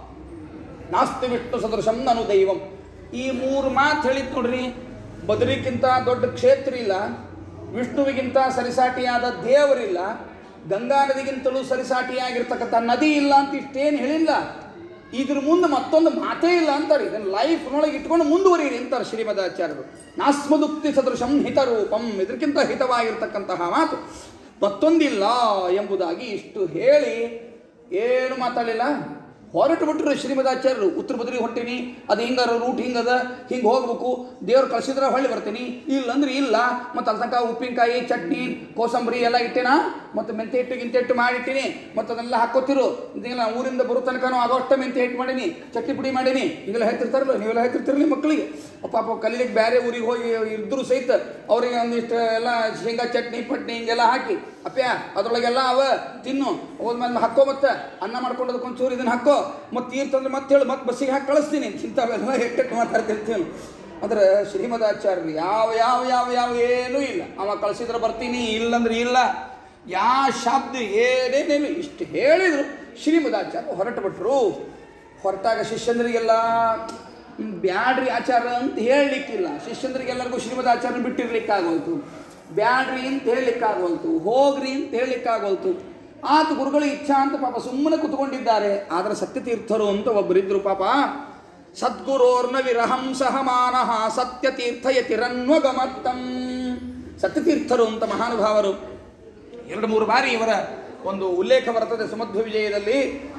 ನಾಸ್ತಿ ವಿಷ್ಣು ಸದೃಶಂ ನನು ದೈವಂ ಈ ಮೂರು ಮಾತು ಹೇಳಿದ್ ನೋಡ್ರಿ ಬದರಿಗಿಂತ ದೊಡ್ಡ ಕ್ಷೇತ್ರ ಇಲ್ಲ ವಿಷ್ಣುವಿಗಿಂತ ಸರಿಸಾಟಿಯಾದ ದೇವರಿಲ್ಲ ಗಂಗಾ ನದಿಗಿಂತಲೂ ಸರಿಸಾಟಿಯಾಗಿರ್ತಕ್ಕಂಥ ನದಿ ಇಲ್ಲ ಅಂತ ಇಷ್ಟೇನು ಹೇಳಿಲ್ಲ ಇದ್ರ ಮುಂದೆ ಮತ್ತೊಂದು ಮಾತೇ ಇಲ್ಲ ಅಂತಾರೆ ಇದನ್ನು ಲೈಫ್ನೊಳಗೆ ಇಟ್ಕೊಂಡು ಮುಂದುವರಿಯಿರಿ ಅಂತಾರೆ ಶ್ರೀಮದಾಚಾರ್ಯರು ನಾಸ್ಮದುಕ್ತಿ ಸದೃಶಂ ಹಿತರೂಪಂ ಇದಕ್ಕಿಂತ ಹಿತವಾಗಿರ್ತಕ್ಕಂತಹ ಮಾತು ಮತ್ತೊಂದಿಲ್ಲ ಎಂಬುದಾಗಿ ಇಷ್ಟು ಹೇಳಿ ಏನು ಮಾತಾಡಲಿಲ್ಲ ಹೊರಟು ಬಿಟ್ರು ಶ್ರೀಮದಾಚಾರ್ಯರು ಉತ್ತರ ಬದ್ರಿ ಹೊಂಟೀನಿ ಅದು ಹಿಂಗಾರ ರೂಟ್ ಹಿಂಗದ ಹಿಂಗೆ ಹೋಗ್ಬೇಕು ದೇವ್ರು ಕಳ್ಸಿದ್ರೆ ಹೊಳ್ಳಿ ಬರ್ತೀನಿ ಇಲ್ಲ ಅಂದ್ರೆ ಇಲ್ಲ ಮತ್ತು ಅಲ್ಲಿ ತನಕ ಉಪ್ಪಿನಕಾಯಿ ಚಟ್ನಿ ಕೋಸಂಬರಿ ಎಲ್ಲ ಇಟ್ಟೇನಾ ಮತ್ತು ಮೆಂತೆ ಹಿಟ್ಟು ಗಿಂತೆ ಹಿಟ್ಟು ಮಾಡಿಟ್ಟಿನಿ ಮತ್ತು ಅದನ್ನೆಲ್ಲ ಹಾಕೋತಿರು ಇದೆಲ್ಲ ಊರಿಂದ ಬರೋ ತನಕನೂ ಆಗೋಷ್ಟ ಮೆಂತೆ ಹಿಟ್ಟು ಮಾಡೀನಿ ಚಟ್ನಿ ಪುಡಿ ಮಾಡೀನಿ ಹಿಂಗೆಲ್ಲ ಹೇಳ್ತಿರ್ತಾರಲ್ಲ ನೀವೆಲ್ಲ ಹೇಳ್ತಿರ್ತಿರಲಿ ಮಕ್ಕಳಿಗೆ ಪಾಪ ಕಲೀಲಿಕ್ಕೆ ಬೇರೆ ಊರಿಗೆ ಹೋಗಿ ಇದ್ದರೂ ಸಹಿತ ಅವ್ರಿಗೆ ಒಂದಿಷ್ಟು ಎಲ್ಲ ಶೇಂಗಾ ಚಟ್ನಿ ಪಟ್ನಿ ಹಿಂಗೆಲ್ಲ ಹಾಕಿ ಅಪ್ಪ್ಯ ಅದ್ರೊಳಗೆಲ್ಲ ಅವ ತಿನ್ನು ಹೋದ್ಮೇಲೆ ಹಾಕೋ ಮತ್ತೆ ಅನ್ನ ಮಾಡ್ಕೊಂಡು ಅದಕ್ಕೊಂಚೂರು ಇದನ್ನ ಹಾಕೋ ಮತ್ತು ತೀರ್ಥಂದ್ರೆ ಮತ್ತೆ ಹೇಳು ಮತ್ತೆ ಬಸ್ಸಿಗೆ ಹಾಕಿ ಕಳಿಸ್ತೀನಿ ಇಂಥವೆಲ್ಲ ಎಟ್ಟೆಟ್ಟು ಮಾತಾಡ್ತಿರ್ತೀವಿ ಅಂದ್ರೆ ಶ್ರೀಮದಾಚಾರ್ಯರು ಯಾವ ಯಾವ ಯಾವ ಯಾವ ಏನೂ ಇಲ್ಲ ಅವ ಕಳಿಸಿದ್ರೆ ಬರ್ತೀನಿ ಇಲ್ಲಂದ್ರೆ ಇಲ್ಲ ಯಾವ ಶಬ್ದ ಏನೇನೇನು ಇಷ್ಟು ಹೇಳಿದ್ರು ಶ್ರೀಮದಾಚಾರ್ಯ ಹೊರಟು ಬಿಟ್ರು ಹೊರಟಾಗ ಶಿಷ್ಯಂದ್ರಿಗೆಲ್ಲ ಹ್ಮ್, ಬ್ಯಾಡ್ರಿ ಆಚಾರ ಅಂತ ಹೇಳಲಿಕ್ಕಿಲ್ಲ ಶಿಷ್ಯಂದ್ರಿಗೆಲ್ಲರಿಗೂ ಶ್ರೀಮದ್ ಆಚಾರ್ಯ ಬಿಟ್ಟಿರ್ಲಿಕ್ಕಾಗೋಯ್ತು ಬ್ಯಾಡ್ರಿ ಅಂತ ಹೇಳಲಿಕ್ಕಾಗೋಲ್ತು ಹೋಗ್ರಿ ಅಂತ ಹೇಳಲಿಕ್ಕಾಗೋಲ್ತು ಆತ ಗುರುಗಳ ಇಚ್ಛಾ ಅಂತ ಪಾಪ ಸುಮ್ಮನೆ ಕುತ್ಕೊಂಡಿದ್ದಾರೆ ಆದರೆ ಸತ್ಯತೀರ್ಥರು ಅಂತ ಒಬ್ಬರಿದ್ರು ಪಾಪ ಸದ್ಗುರೋರ್ನ ವಿರಹಂ ಸಹ ಮಾನಃ ಸತ್ಯತೀರ್ಥಯತಿರನ್ವಗಮತ್ತಂ ಸತ್ಯತೀರ್ಥರು ಅಂತ ಮಹಾನುಭಾವರು ಎರಡು ಮೂರು ಬಾರಿ ಇವರ ಒಂದು ಉಲ್ಲೇಖ ಬರ್ತದೆ ಸುಮಧ್ವ ವಿಜಯದಲ್ಲಿ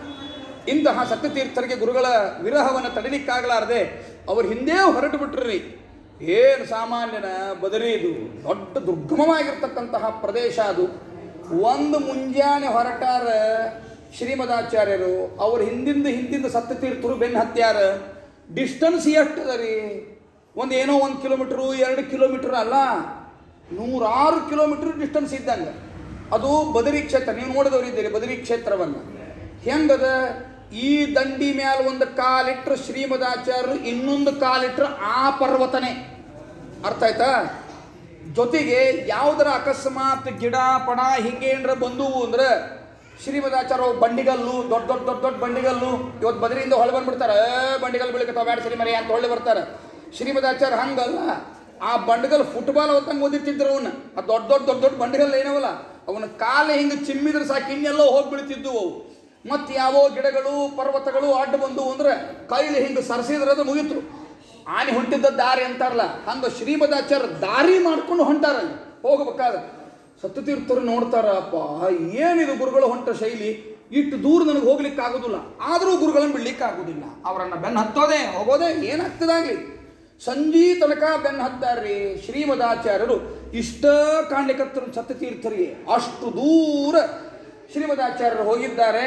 ಇಂತಹ ಸತ್ಯತೀರ್ಥರಿಗೆ ಗುರುಗಳ ವಿರಹವನ್ನು ತಡಿಲಿಕ್ಕಾಗಲಾರದೆ ಅವ್ರು ಹಿಂದೆ ಹೊರಟು ಬಿಟ್ರಿ ಏನು ಸಾಮಾನ್ಯನ ಬದರಿದು ದೊಡ್ಡ ದುರ್ಗಮವಾಗಿರ್ತಕ್ಕಂತಹ ಪ್ರದೇಶ ಅದು ಒಂದು ಮುಂಜಾನೆ ಹೊರಟಾರ ಶ್ರೀಮದಾಚಾರ್ಯರು ಅವ್ರ ಹಿಂದಿಂದ ಹಿಂದಿಂದ ಸತ್ಯ ತೀರ್ಥರು ಬೆನ್ನು ಹತ್ಯಾರ ಡಿಸ್ಟನ್ಸ್ ಎಷ್ಟದ ರೀ ಒಂದು ಏನೋ ಒಂದು ಕಿಲೋಮೀಟ್ರು ಎರಡು ಕಿಲೋಮೀಟ್ರ್ ಅಲ್ಲ ನೂರಾರು ಕಿಲೋಮೀಟ್ರ್ ಡಿಸ್ಟನ್ಸ್ ಇದ್ದಂಗೆ ಅದು ಬದರಿ ಕ್ಷೇತ್ರ ನೀವು ನೋಡಿದವರಿದ್ದೀರಿ ಬದರಿ ಕ್ಷೇತ್ರವನ್ನು ಹೆಂಗದ ಈ ದಂಡಿ ಮ್ಯಾಲ ಒಂದು ಕಾಲಿಟ್ರು ಶ್ರೀಮದಾಚಾರ್ಯರು ಇನ್ನೊಂದು ಕಾಲಿಟ್ರು ಆ ಪರ್ವತನೇ ಅರ್ಥ ಆಯ್ತಾ ಜೊತೆಗೆ ಯಾವುದರ ಅಕಸ್ಮಾತ್ ಗಿಡ ಪಡ ಹಿಂಗೆ ಏನ್ರ ಬಂದುವು ಅಂದ್ರೆ ಶ್ರೀಮದಾಚಾರ್ಯ ಬಂಡಿಗಲ್ಲು ದೊಡ್ಡ ದೊಡ್ಡ ದೊಡ್ಡ ದೊಡ್ಡ ಬಂಡಿಗಲ್ಲು ಇವತ್ತು ಬದರಿಯಿಂದ ಹೊಳೆ ಬಂದ್ಬಿಡ್ತಾರೆ "ಏ, ಬಂಡಿಗಲ್ಲು ಬೀಳಕತ್ತಾವ ಬ್ಯಾಡ ಸರಿ ಮರಿ ಅಂತ ಹೊಳ್ಳಿ ಬರ್ತಾರೆ ಶ್ರೀಮದಾಚಾರ್ಯ ಹಂಗಲ್ಲ ಆ ಬಂಡಗಲ್ ಫುಟ್ಬಾಲ್ ಅವತ್ತಂಗೆ ಓದಿರ್ತಿದ್ರು ಅವನ್ನ ಆ ದೊಡ್ಡ ದೊಡ್ಡ ದೊಡ್ಡ ದೊಡ್ಡ ಬಂಡಿಗಲ್ ಏನವಲ್ಲ ಅವನ ಕಾಲ ಹಿಂಗೆ ಚಿಮ್ಮಿದ್ರೆ ಸಾಕು ಇನ್ನೆಲ್ಲೋ ಹೋಗಿ ಬೀಳ್ತಿದ್ವು ಅವು ಮತ್ತು ಯಾವೋ ಗಿಡಗಳು ಪರ್ವತಗಳು ಅಡ್ಡ ಬಂದು ಅಂದ್ರೆ ಕೈಲಿ ಹಿಂಗೆ ಸರಸಿದ್ರೆ ಅದು ಮುಗೀತು ಆನೆ ಹೊಂಟಿದ್ದ ದಾರಿ ಅಂತಾರಲ್ಲ ಹಂಗ ಶ್ರೀಮದಾಚಾರ್ಯ ದಾರಿ ಮಾಡ್ಕೊಂಡು ಹೊಂಟಾರಲ್ಲಿ ಹೋಗ್ಬೇಕಾದ್ರೆ ಸತ್ಯತೀರ್ಥರು ನೋಡ್ತಾರಪ್ಪ ಏನಿದು ಗುರುಗಳು ಹೊಂಟ ಶೈಲಿ ಇಟ್ಟು ದೂರ ನನಗೆ ಹೋಗ್ಲಿಕ್ಕೆ ಆಗೋದಿಲ್ಲ ಆದರೂ ಗುರುಗಳನ್ನು ಬಿಡ್ಲಿಕ್ಕೆ ಆಗೋದಿಲ್ಲ ಅವರನ್ನ ಬೆನ್ನು ಹತ್ತೋದೇ ಹೋಗೋದೇ ಏನಾಗ್ತದಾಗ್ಲಿ ಸಂಜೀ ತನಕ ಬೆನ್ನು ಹತ್ತಾರ್ರಿ ಶ್ರೀಮದಾಚಾರ್ಯರು ಇಷ್ಟ ಕಾಣ್ಲಿಕ್ಕತ್ತರು ಸತ್ಯತೀರ್ಥರಿಗೆ ಅಷ್ಟು ದೂರ ಶ್ರೀಮದಾಚಾರ್ಯರು ಹೋಗಿದ್ದಾರೆ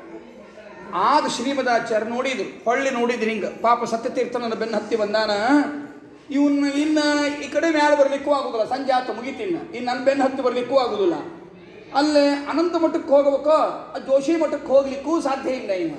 ಆಗ ಶ್ರೀಮದಾಚಾರ್ಯ ನೋಡಿದ್ರು ಹೊಳ್ಳಿ ನೋಡಿದ್ರು ಹಿಂಗೆ ಪಾಪ ಸತ್ಯತೀರ್ಥನ ಬೆನ್ನು ಹತ್ತಿ ಬಂದಾನ ಇವನ್ನ ಇನ್ನು ಈ ಕಡೆ ಮ್ಯಾಲೆ ಬರ್ಲಿಕ್ಕೂ ಆಗೋದಿಲ್ಲ ಸಂಜೆ ಆತು ಮುಗಿತಿನ್ನ ಇನ್ನು ನನ್ನ ಬೆನ್ನು ಹತ್ತಿ ಬರ್ಲಿಕ್ಕೂ ಆಗೋದಿಲ್ಲ ಅಲ್ಲೇ ಅನಂತ ಮಠಕ್ಕೆ ಹೋಗ್ಬೇಕು ಆ ಜೋಶಿ ಮಠಕ್ಕೆ ಹೋಗ್ಲಿಕ್ಕೂ ಸಾಧ್ಯ ಇಲ್ಲ ಇವ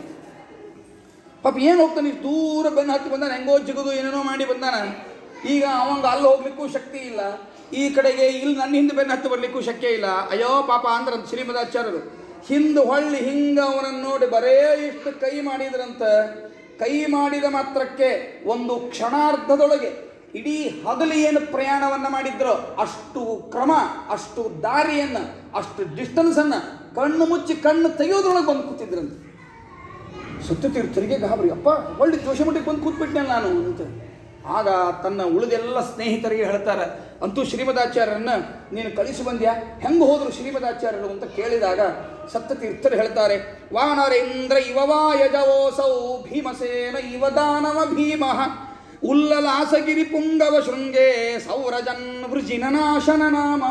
ಪಾಪ ಏನು ಹೋಗ್ತಾನೆ ಇಷ್ಟ್ ದೂರ ಬೆನ್ನು ಹತ್ತಿ ಬಂದಾನ ಹೆಂಗೋ ಜಿಗುದು ಏನೇನೋ ಮಾಡಿ ಬಂದಾನ ಈಗ ಅವಂಗ ಅಲ್ಲಿ ಹೋಗ್ಲಿಕ್ಕೂ ಶಕ್ತಿ ಇಲ್ಲ ಈ ಕಡೆಗೆ ಇಲ್ಲಿ ನನ್ನ ಹಿಂದೆ ಬೆನ್ನು ಹತ್ತಿ ಬರ್ಲಿಕ್ಕೂ ಶಕ್ಯ ಇಲ್ಲ ಅಯ್ಯೋ ಪಾಪ ಅಂದ್ರಂತ ಶ್ರೀಮದಾಚಾರ್ಯರು ಹಿಂದೆ ಹೊಳ್ಳಿ ಹಿಂಗ ಅವನನ್ನು ನೋಡಿ ಬರೇ ಇಷ್ಟು ಕೈ ಮಾಡಿದ್ರಂತ ಕೈ ಮಾಡಿದ ಮಾತ್ರಕ್ಕೆ ಒಂದು ಕ್ಷಣಾರ್ಧದೊಳಗೆ ಇಡೀ ಹಗಲು ಏನು ಪ್ರಯಾಣವನ್ನ ಮಾಡಿದ್ರೋ ಅಷ್ಟು ಕ್ರಮ ಅಷ್ಟು ದಾರಿಯನ್ನು ಅಷ್ಟು ಡಿಸ್ಟನ್ಸನ್ನು ಕಣ್ಣು ಮುಚ್ಚಿ ಕಣ್ಣು ತೆಗೆಯೋದ್ರೊಳಗೆ ಬಂದು ಕೂತಿದ್ರಂತೆ ಸತ್ಯತೀರ್ಥರಿಗೆ ಗಾಬರಿ ಅಪ್ಪ ಒಳ್ಳೆ ಜೋಶಮಠಕ್ಕೆ ಬಂದು ಕೂತ್ಬಿಟ್ನಲ್ಲ ನಾನು ಅಂತ ಆಗ ತನ್ನ ಉಳಿದೆಲ್ಲ ಸ್ನೇಹಿತರಿಗೆ ಹೇಳ್ತಾರೆ ಅಂತೂ ಶ್ರೀಮದಾಚಾರ್ಯರನ್ನ ನೀನು ಕಳಿಸಿ ಬಂದ್ಯಾ ಹೆಂಗೆ ಹೋದರು ಶ್ರೀಮದಾಚಾರ್ಯರು ಅಂತ ಕೇಳಿದಾಗ ಸತ್ಯತೀರ್ಥರು ಹೇಳ್ತಾರೆ ವಾನರೇಂದ್ರ ಇವವಾ ಯಜವೋಸೌ ಭೀಮಸೇನ ಇವ ದಾನವ ಭೀಮಃ ಉಲ್ಲಲಾಸಗಿರಿ ಪುಂಗವ ಶೃಂಗೇ ಸೌರಜನ್ ವೃಜಿನ ನಾಶನ ನಾಮ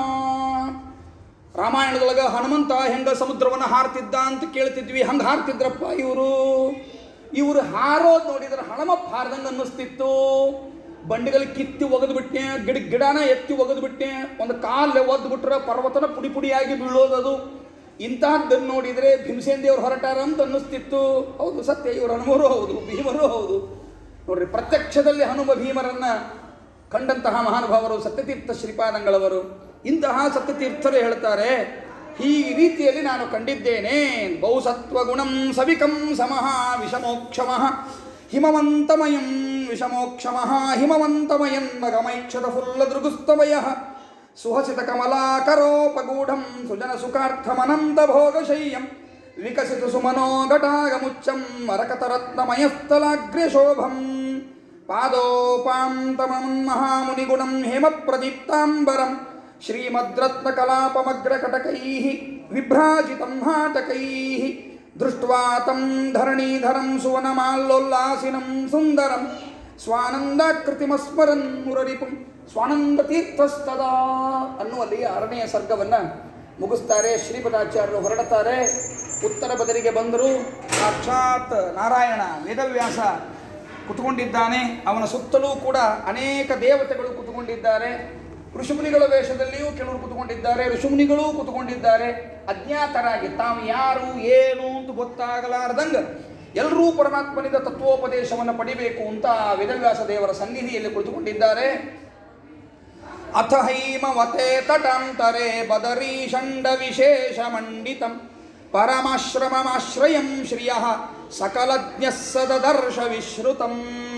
ರಾಮಾಯಣದೊಳಗೆ ಹನುಮಂತ ಹೆಂಗ ಸಮುದ್ರವನ್ನು ಹಾರ್ತಿದ್ದ ಅಂತ ಕೇಳ್ತಿದ್ವಿ ಹಂಗೆ ಹಾರ್ತಿದ್ರಪ್ಪ ಇವರು ಇವರು ಹಾರೋದು ನೋಡಿದ್ರೆ ಹಣಮಪ್ಪ ಹಾರ್ದಂಗೆ ಅನ್ನಿಸ್ತಿತ್ತು ಬಂಡಿಗಳು ಕಿತ್ತಿ ಒಗೆದು ಬಿಟ್ಟೆ ಗಿಡ ಗಿಡನ ಎತ್ತಿ ಒಗೆದು ಬಿಟ್ಟೆ ಒಂದು ಕಾಲು ಒದ್ದು ಬಿಟ್ರೆ ಪರ್ವತನ ಪುಡಿ ಪುಡಿಯಾಗಿ ಬೀಳೋದದು ಇಂತಹದ್ದನ್ನು ನೋಡಿದರೆ ಭೀಮಸೇನ್ ದೇವ್ರು ಹೊರಟಾರ ಅಂತ ಅನ್ನಿಸ್ತಿತ್ತು ಹೌದು ಸತ್ಯ ಇವರು ಹನುಮರು ಹೌದು ಭೀಮರು ಹೌದು ನೋಡ್ರಿ ಪ್ರತ್ಯಕ್ಷದಲ್ಲಿ ಹನುಮ ಭೀಮರನ್ನ ಕಂಡಂತಹ ಮಹಾನುಭಾವರು ಸತ್ಯತೀರ್ಥ ಶ್ರೀಪಾದಂಗಳವರು ಇಂತಹ ಸತ್ಯತೀರ್ಥರು ಹೇಳ್ತಾರೆ ಈ ರೀತಿಯಲ್ಲಿ ನಾನು ಕಂಡಿದ್ದೇನೆ ಬಹುಸತ್ವ ಗುಣಂ ಸವಿಕಂ ಸಮಃ ವಿಷಮೋಕ್ಷಮಃ ಹಿಮವಂತಮಯಂ ವಿಷಮೋಕ್ಷಮಃ ಹಿಮವಂತಮಯನ್ ಮಗಮೈಕ್ಷದ ಫುಲ್ಲ ದೃಗುಸ್ತವಯ ಸುಹಸಿತ ಕಮಲಾಕರೋಪಗೂಢಂ ಸುಜನ ಸುಖಾರ್ಥಮನಂತ ಭೋಗಶಯ್ಯಂ ವಿಕಸಿತ ಸುಮನೋಘಟಾಗಮುಚ್ಚಂ ಮರಕತರತ್ನಮಯಸ್ಥಲಾಗ್ರ್ಯ ಶೋಭಂ ಪಾದೋಪಾಂತಮಂ ಮಹಾಮುನಿಗುಣಂ ಹೇಮಪ್ರದೀಪ್ತಾಂಬರಂ ಶ್ರೀಮದ್ರತ್ನಕಲಾಪಮಗ್ರಕಟಕೈः ವಿಭ್ರಾಜಿतं ಹಾಟಕೈः ದೃष्ट्वा तं धरणीधरं सुवनमाल्लोल्लासिनं सुन्दरं ಸ್ವಾನಂದಾಕೃತಿಮಸ್ಮರನ್ ಮುರರಿಪುಂ ಸ್ವಾನಂದ ತೀರ್ಥಸ್ತದಾ ಅನ್ನುವಲ್ಲಿ ಆರನೆಯ ಸರ್ಗವನ್ನು ಮುಗಿಸ್ತಾರೆ ಶ್ರೀಪದಾಚಾರ್ಯರು ಹೊರಡುತ್ತಾರೆ ಉತ್ತರ ಬದಲಿಗೆ ಬಂದರು ಸಾಕ್ಷಾತ್ ನಾರಾಯಣ ವೇದವ್ಯಾಸ ಕುತ್ಕೊಂಡಿದ್ದಾನೆ ಅವನ ಸುತ್ತಲೂ ಕೂಡ ಅನೇಕ ದೇವತೆಗಳು ಕುತ್ಕೊಂಡಿದ್ದಾರೆ ಋಷಿಮುನಿಗಳ ವೇಷದಲ್ಲಿಯೂ ಕೆಲವರು ಕುತ್ಕೊಂಡಿದ್ದಾರೆ ಋಷಿಮುನಿಗಳೂ ಕುತ್ಕೊಂಡಿದ್ದಾರೆ ಅಜ್ಞಾತರಾಗಿ ತಾವು ಯಾರು ಏನು ಅಂತ ಗೊತ್ತಾಗಲಾರ್ದಂಗೆ ಎಲ್ಲರೂ ಪರಮಾತ್ಮನಿಂದ ತತ್ವೋಪದೇಶವನ್ನು ಪಡಿಬೇಕು ಅಂತ ಆ ವೇದವ್ಯಾಸ ದೇವರ ಸನ್ನಿಧಿಯಲ್ಲಿ ಕುಳಿತುಕೊಂಡಿದ್ದಾರೆ ಅಥ ಹೈಮವತೆ ತಟಾಂತರೆ ಬದರೀ ಷಂಡ ವಿಶೇಷ ಮಂಡಿತಂ ಪರಮಾಶ್ರಮಮಾಶ್ರಯಂ ಶ್ರಿಯ ಸಕಲಜ್ಞ ಸದದರ್ಶ ವಿಶ್ರುತಂ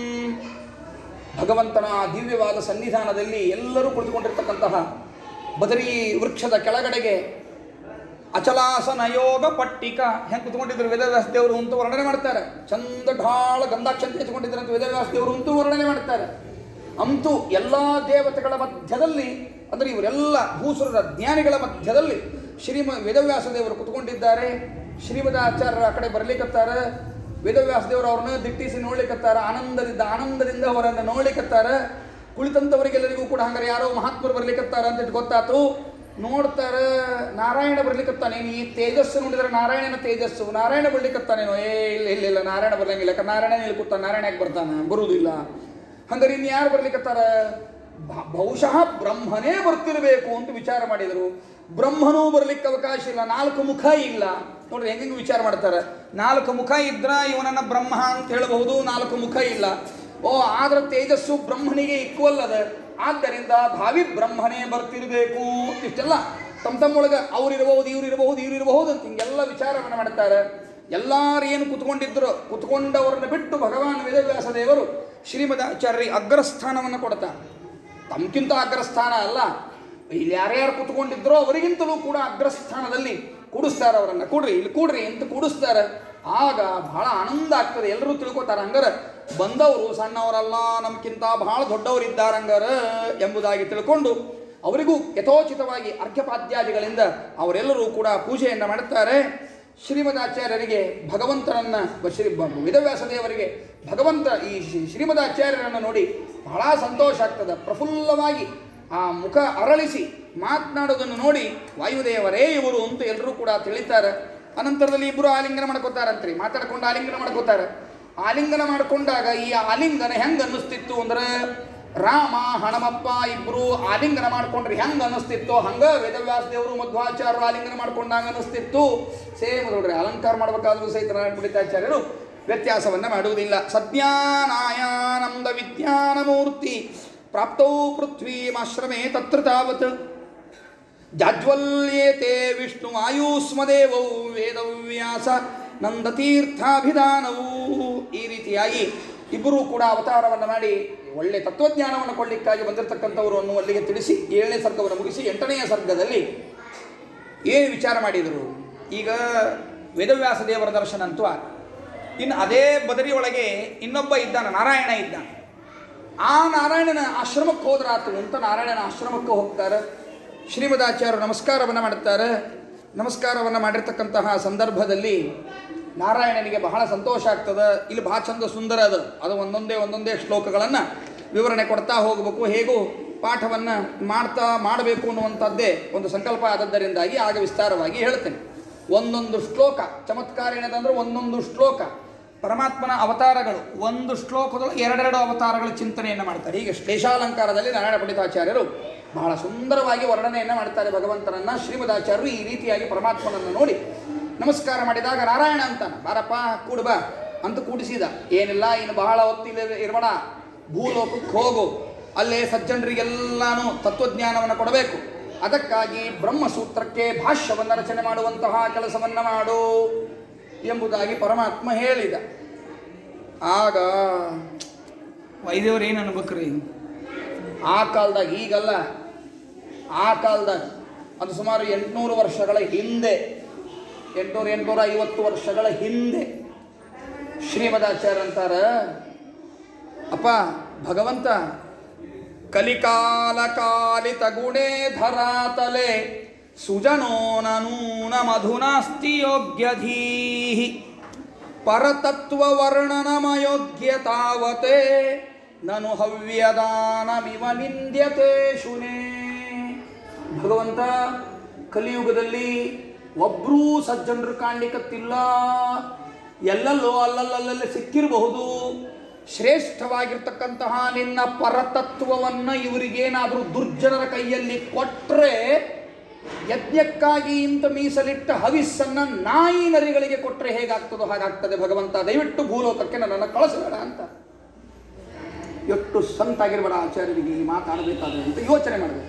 ಭಗವಂತನ ದಿವ್ಯವಾದ ಸನ್ನಿಧಾನದಲ್ಲಿ ಎಲ್ಲರೂ ಕುಳಿತುಕೊಂಡಿರ್ತಕ್ಕಂತಹ ಬದರಿ ವೃಕ್ಷದ ಕೆಳಗಡೆಗೆ ಅಚಲಾಸನ ಯೋಗ ಪಟ್ಟಿಕ ಹೆಂಗೆ ಕುತ್ಕೊಂಡಿದ್ರು ವೇದವ್ಯಾಸ ದೇವರು ಅಂತ ವರ್ಣನೆ ಮಾಡ್ತಾರೆ ಚಂದ ಢಾಳ ಗಂಧಾಕ್ಷಂತ ಹೆಚ್ಕೊಂಡಿದ್ರು ಅಂತ ವೇದವ್ಯಾಸ ದೇವರು ಅಂತೂ ವರ್ಣನೆ ಮಾಡ್ತಾರೆ ಅಂತೂ ಎಲ್ಲ ದೇವತೆಗಳ ಮಧ್ಯದಲ್ಲಿ ಅಂದರೆ ಇವರೆಲ್ಲ ಭೂಸುರರ ಜ್ಞಾನಿಗಳ ಮಧ್ಯದಲ್ಲಿ ಶ್ರೀಮ ವೇದವ್ಯಾಸ ದೇವರು ಕುತ್ಕೊಂಡಿದ್ದಾರೆ ಶ್ರೀಮದಾಚಾರ್ಯರ ಆ ಕಡೆ ಬರ್ಲಿಕ್ಕತ್ತಾರೆ ವೇದವ್ಯಾಸ ದೇವರು ಅವ್ರನ್ನ ದಿಟ್ಟಿಸಿ ನೋಡ್ಲಿಕ್ಕತ್ತಾರ ಆನಂದದಿಂದ ಆನಂದದಿಂದ ಅವರನ್ನು ನೋಡ್ಲಿಕ್ಕತ್ತಾರ ಕುಳಿತಂಥವರಿಗೆಲ್ಲರಿಗೂ ಕೂಡ ಹಂಗಾರೆ ಯಾರೋ ಮಹಾತ್ಮರು ಬರ್ಲಿಕ್ಕತ್ತಾರ ಅಂತ ಇಟ್ಟು ಗೊತ್ತಾತು ನೋಡ್ತಾರ ನಾರಾಯಣ ಬರ್ಲಿಕ್ಕತ್ತಾನೇನು ಈ ತೇಜಸ್ಸು ನೋಡಿದ್ರೆ ನಾರಾಯಣನ ತೇಜಸ್ಸು ನಾರಾಯಣ ಬರ್ಲಿಕ್ಕತ್ತಾನೇನೋ ಏ ಇಲ್ಲ ಇಲ್ಲ ಇಲ್ಲ ನಾರಾಯಣ ಬರ್ಲಂಗಿಲ್ಲ ಯಾಕಂದ್ರೆ ನಾರಾಯಣ ಇಲ್ಲಿ ಕೂತ ನಾರಾಯಣ ಯಾಕೆ ಬರ್ತಾನ ಬರುವುದಿಲ್ಲ ಹಂಗಾರೆ ಇನ್ನು ಯಾರು ಬರ್ಲಿಕ್ಕತ್ತಾರ ಬ- ಬಹುಶಃ ಬ್ರಹ್ಮನೇ ಬರ್ತಿರಬೇಕು ಅಂತ ವಿಚಾರ ಮಾಡಿದರು ಬ್ರಹ್ಮನೂ ಬರ್ಲಿಕ್ಕೆ ಅವಕಾಶ ಇಲ್ಲ ನಾಲ್ಕು ಮುಖ ಇಲ್ಲ ನೋಡ್ರಿ ಹೆಂಗೆ ವಿಚಾರ ಮಾಡ್ತಾರೆ ನಾಲ್ಕು ಮುಖ ಇದ್ರ ಇವನನ್ನ ಬ್ರಹ್ಮ ಅಂತ ಹೇಳಬಹುದು ನಾಲ್ಕು ಮುಖ ಇಲ್ಲ ಓ ಆದ್ರ ತೇಜಸ್ಸು ಬ್ರಹ್ಮನಿಗೆ ಈಕ್ವಲ್ ಅದ ಆದ್ದರಿಂದ ಭಾವಿ ಬ್ರಹ್ಮನೇ ಬರ್ತಿರಬೇಕು ಇಷ್ಟೆಲ್ಲ ತಮ್ಮ ತಮ್ಮೊಳಗೆ ಅವ್ರಿರಬಹುದು ಇವ್ರಿರಬಹುದು ಇವ್ರಿರಬಹುದು ಅಂತ ಹಿಂಗೆಲ್ಲ ವಿಚಾರವನ್ನು ಮಾಡ್ತಾರೆ ಎಲ್ಲಾರು ಏನು ಕುತ್ಕೊಂಡಿದ್ರು ಕುತ್ಕೊಂಡವರನ್ನ ಬಿಟ್ಟು ಭಗವಾನ್ ವೇದವ್ಯಾಸ ದೇವರು ಶ್ರೀಮದಾಚಾರ್ಯ ಅಗ್ರಸ್ಥಾನವನ್ನು ಕೊಡ್ತಾರೆ ತಮ್ಗಿಂತ ಅಗ್ರಸ್ಥಾನ ಅಲ್ಲ ಇಲ್ಲಿ ಯಾರ್ಯಾರು ಕುತ್ಕೊಂಡಿದ್ರೋ ಅವರಿಗಿಂತಲೂ ಕೂಡ ಅಗ್ರಸ್ಥಾನದಲ್ಲಿ ಕೂಡಿಸ್ತಾರೆ ಅವರನ್ನು ಕೂಡ್ರಿ ಇಲ್ಲಿ ಕೂಡ್ರಿ ಅಂತ ಕೂಡಿಸ್ತಾರೆ ಆಗ ಬಹಳ ಆನಂದ ಆಗ್ತದೆ ಎಲ್ಲರೂ ತಿಳ್ಕೊತಾರೆ ಹಂಗಾರ ಬಂದವರು ಸಣ್ಣವರಲ್ಲ ನಮ್ಗಿಂತ ಬಹಳ ದೊಡ್ಡವರಿದ್ದಾರೆ ಹಂಗಾರ ಎಂಬುದಾಗಿ ತಿಳ್ಕೊಂಡು ಅವರಿಗೂ ಯಥೋಚಿತವಾಗಿ ಅರ್ಘ್ಯಪಾದ್ಯಾದಿಗಳಿಂದ ಅವರೆಲ್ಲರೂ ಕೂಡ ಪೂಜೆಯನ್ನು ಮಾಡುತ್ತಾರೆ ಶ್ರೀಮದಾಚಾರ್ಯರಿಗೆ ಭಗವಂತನನ್ನ ಬ- ಶ್ರೀ ಬ- ವೇದವ್ಯಾಸ ದೇವರಿಗೆ ಭಗವಂತ ಈ ಶ್ರೀ- ಶ್ರೀಮದಾಚಾರ್ಯರನ್ನು ನೋಡಿ ಬಹಳ ಸಂತೋಷ ಆಗ್ತದೆ ಪ್ರಫುಲ್ಲವಾಗಿ ಆ ಮುಖ ಅರಳಿಸಿ ಮಾತನಾಡೋದನ್ನು ನೋಡಿ ವಾಯುದೇವರೇ ಇವರು ಅಂತ ಎಲ್ಲರೂ ಕೂಡ ತಿಳಿತಾರೆ ಅನಂತರದಲ್ಲಿ ಇಬ್ಬರು ಆಲಿಂಗನ ಮಾಡ್ಕೋತಾರಂತ್ರಿ ಮಾತಾಡ್ಕೊಂಡು ಆಲಿಂಗನ ಮಾಡ್ಕೋತಾರೆ ಆಲಿಂಗನ ಮಾಡ್ಕೊಂಡಾಗ ಈ ಆಲಿಂಗನ ಹೆಂಗೆ ಅನ್ನಿಸ್ತಿತ್ತು ಅಂದ್ರೆ ರಾಮ ಹಣಮಪ್ಪ ಇಬ್ರು ಆಲಿಂಗನ ಮಾಡ್ಕೊಂಡ್ರೆ ಹೆಂಗೆ ಅನ್ನಿಸ್ತಿತ್ತು ಹಂಗ ವೇದವ್ಯಾಸ ದೇವರು ಮಧ್ವಾಚಾರ್ಯರು ಆಲಿಂಗನ ಮಾಡ್ಕೊಂಡಾಗ ಅನ್ನಿಸ್ತಿತ್ತು ಸೇಮ್ ನೋಡ್ರಿ ಅಲಂಕಾರ ಮಾಡ್ಬೇಕಾದ್ರೂ ಸಹಿತ ನಾರಾಯಣ ಪಂಡಿತಾಚಾರ್ಯರು ವ್ಯತ್ಯಾಸವನ್ನ ಮಾಡುವುದಿಲ್ಲ ಸದ್ಯಾನಾಯಾನಂದ ವಿದ್ಯಾನಮೂರ್ತಿ ಪ್ರಾಪ್ತೌ ಪೃಥ್ವೀಮಾಶ್ರಮೇ ತತ್ರ ತಾವತ್ ಜಾಜ್ವಲ್ಯೇತೆ ವಿಷ್ಣು ಆಯುಸ್ಮದೇವೌ ವೇದವ್ಯಾಸ ನಂದತೀರ್ಥಾಭಿಧಾನವು ಈ ರೀತಿಯಾಗಿ ಇಬ್ಬರೂ ಕೂಡ ಅವತಾರವನ್ನು ಮಾಡಿ ಒಳ್ಳೆ ತತ್ವಜ್ಞಾನವನ್ನು ಕೊಡಲಿಕ್ಕಾಗಿ ಬಂದಿರತಕ್ಕಂಥವರು ಅನ್ನುವಲ್ಲಿಗೆ ತಿಳಿಸಿ ಏಳನೇ ಸರ್ಗವನ್ನು ಮುಗಿಸಿ ಎಂಟನೆಯ ಸರ್ಗದಲ್ಲಿ ಏನು ವಿಚಾರ ಮಾಡಿದರು ಈಗ ವೇದವ್ಯಾಸ ದೇವರ ದರ್ಶನ ಅಂತೂ ಆಯ್ತು. ಇನ್ನು ಅದೇ ಬದರಿಯೊಳಗೆ ಇನ್ನೊಬ್ಬ ಇದ್ದಾನ ನಾರಾಯಣ ಇದ್ದಾನೆ ಆ ನಾರಾಯಣನ ಆಶ್ರಮಕ್ಕೆ ಹೋದ್ರಾತು ಅಂತ ನಾರಾಯಣನ ಆಶ್ರಮಕ್ಕೆ ಹೋಗ್ತಾರೆ ಶ್ರೀಮದಾಚಾರ್ಯರು ನಮಸ್ಕಾರವನ್ನು ಮಾಡುತ್ತಾರೆ ನಮಸ್ಕಾರವನ್ನು ಮಾಡಿರ್ತಕ್ಕಂತಹ ಸಂದರ್ಭದಲ್ಲಿ ನಾರಾಯಣನಿಗೆ ಬಹಳ ಸಂತೋಷ ಆಗ್ತದೆ ಇಲ್ಲಿ ಬಹಳ ಚಂದ ಸುಂದರ ಅದು ಅದು ಒಂದೊಂದೇ ಒಂದೊಂದೇ ಶ್ಲೋಕಗಳನ್ನು ವಿವರಣೆ ಕೊಡ್ತಾ ಹೋಗಬೇಕು ಹೇಗೂ ಪಾಠವನ್ನು ಮಾಡ್ತಾ ಮಾಡಬೇಕು ಅನ್ನುವಂಥದ್ದೇ ಒಂದು ಸಂಕಲ್ಪ ಆದದ್ದರಿಂದಾಗಿ ಆಗ ವಿಸ್ತಾರವಾಗಿ ಹೇಳ್ತೇನೆ ಒಂದೊಂದು ಶ್ಲೋಕ ಚಮತ್ಕಾರ ಏನದಂದ್ರೆ ಒಂದೊಂದು ಶ್ಲೋಕ ಪರಮಾತ್ಮನ ಅವತಾರಗಳು ಒಂದು ಶ್ಲೋಕದೊಳಗೆ ಎರಡೆರಡು ಅವತಾರಗಳ ಚಿಂತನೆಯನ್ನು ಮಾಡ್ತಾರೆ ಹೀಗೆ ಶ್ಲೇಷಾಲಂಕಾರದಲ್ಲಿ ನಾರಾಯಣ ಪಂಡಿತಾಚಾರ್ಯರು ಬಹಳ ಸುಂದರವಾಗಿ ವರ್ಣನೆಯನ್ನು ಮಾಡ್ತಾರೆ ಭಗವಂತನನ್ನ ಶ್ರೀಮದಾಚಾರ್ಯರು ಈ ರೀತಿಯಾಗಿ ಪರಮಾತ್ಮನನ್ನು ನೋಡಿ ನಮಸ್ಕಾರ ಮಾಡಿದಾಗ ನಾರಾಯಣ ಅಂತಾನ ಬಾರಪ್ಪ ಕೂಡು ಬಾ ಅಂತ ಕೂಡಿಸಿದ ಏನಿಲ್ಲ ಇನ್ನು ಬಹಳ ಹೊತ್ತಿಲ್ಲ ಇರಬೇಡ ಭೂಲೋಕಕ್ಕೆ ಹೋಗು ಅಲ್ಲೇ ಸಜ್ಜನರಿಗೆಲ್ಲಾನು ತತ್ವಜ್ಞಾನವನ್ನು ಕೊಡಬೇಕು ಅದಕ್ಕಾಗಿ ಬ್ರಹ್ಮಸೂತ್ರಕ್ಕೆ ಭಾಷ್ಯವನ್ನು ರಚನೆ ಮಾಡುವಂತಹ ಕೆಲಸವನ್ನು ಮಾಡು ಎಂಬುದಾಗಿ ಪರಮಾತ್ಮ ಹೇಳಿದ ಆಗ ವೈದ್ಯವ್ರು ಏನು ಅನ್ಬೇಕ್ರಿ ಆ ಕಾಲದಾಗ ಈಗಲ್ಲ ಆ ಕಾಲದಾಗ ಅದು ಸುಮಾರು ಎಂಟುನೂರು ವರ್ಷಗಳ ಹಿಂದೆ ಎಂಟುನೂರು ಎಂಟುನೂರ ಐವತ್ತು ವರ್ಷಗಳ ಹಿಂದೆ ಶ್ರೀಮದಾಚಾರ್ಯ ಅಂತಾರ ಅಪ್ಪ ಭಗವಂತ ಕಲಿಕಾಲ ಕಾಲಿತ ಗುಣೇ ಧರಾತಲೆ ಸುಜನೋ ನೂನ ಮಧುನಾಸ್ತಿ ಯೋಗ್ಯಧೀ ಪರತತ್ವ ವರ್ಣನಮಯೋಗ್ಯ ತಾವತೆ ನನು ಹವ್ಯದಾನಮಿವ ನಿಂದ್ಯತೆ ಶುನೇ ಭಗವಂತ ಕಲಿಯುಗದಲ್ಲಿ ಒಬ್ಬರೂ ಸಜ್ಜನರು ಕಾಣ್ಲಿಕ್ಕತ್ತಿಲ್ಲ ಎಲ್ಲೆಲ್ಲೋ ಅಲ್ಲಲ್ಲಲ್ಲಲ್ಲಿ ಸಿಕ್ಕಿರಬಹುದು ಶ್ರೇಷ್ಠವಾಗಿರ್ತಕ್ಕಂತಹ ನಿನ್ನ ಪರತತ್ವವನ್ನು ಇವರಿಗೇನಾದರೂ ದುರ್ಜನರ ಕೈಯಲ್ಲಿ ಕೊಟ್ಟರೆ ಯಜ್ಞಕ್ಕಾಗಿ ಇಂಥ ಮೀಸಲಿಟ್ಟ ಹವಿಸ್ಸನ್ನ ನಾಯಿ ನರಿಗಳಿಗೆ ಕೊಟ್ಟರೆ ಹೇಗಾಗ್ತದೋ ಹಾಗಾಗ್ತದೆ ಭಗವಂತ ದಯವಿಟ್ಟು ಭೂಲೋಕಕ್ಕೆ ನನ್ನನ್ನು ಕಳಿಸಬೇಡ ಅಂತ ಎಷ್ಟು ಸಂತಾಗಿರ್ಬೇಡ ಆಚಾರ್ಯರಿಗೆ ಈ ಮಾತಾಡಬೇಕಾದ್ರೆ ಅಂತ ಯೋಚನೆ ಮಾಡಬೇಕು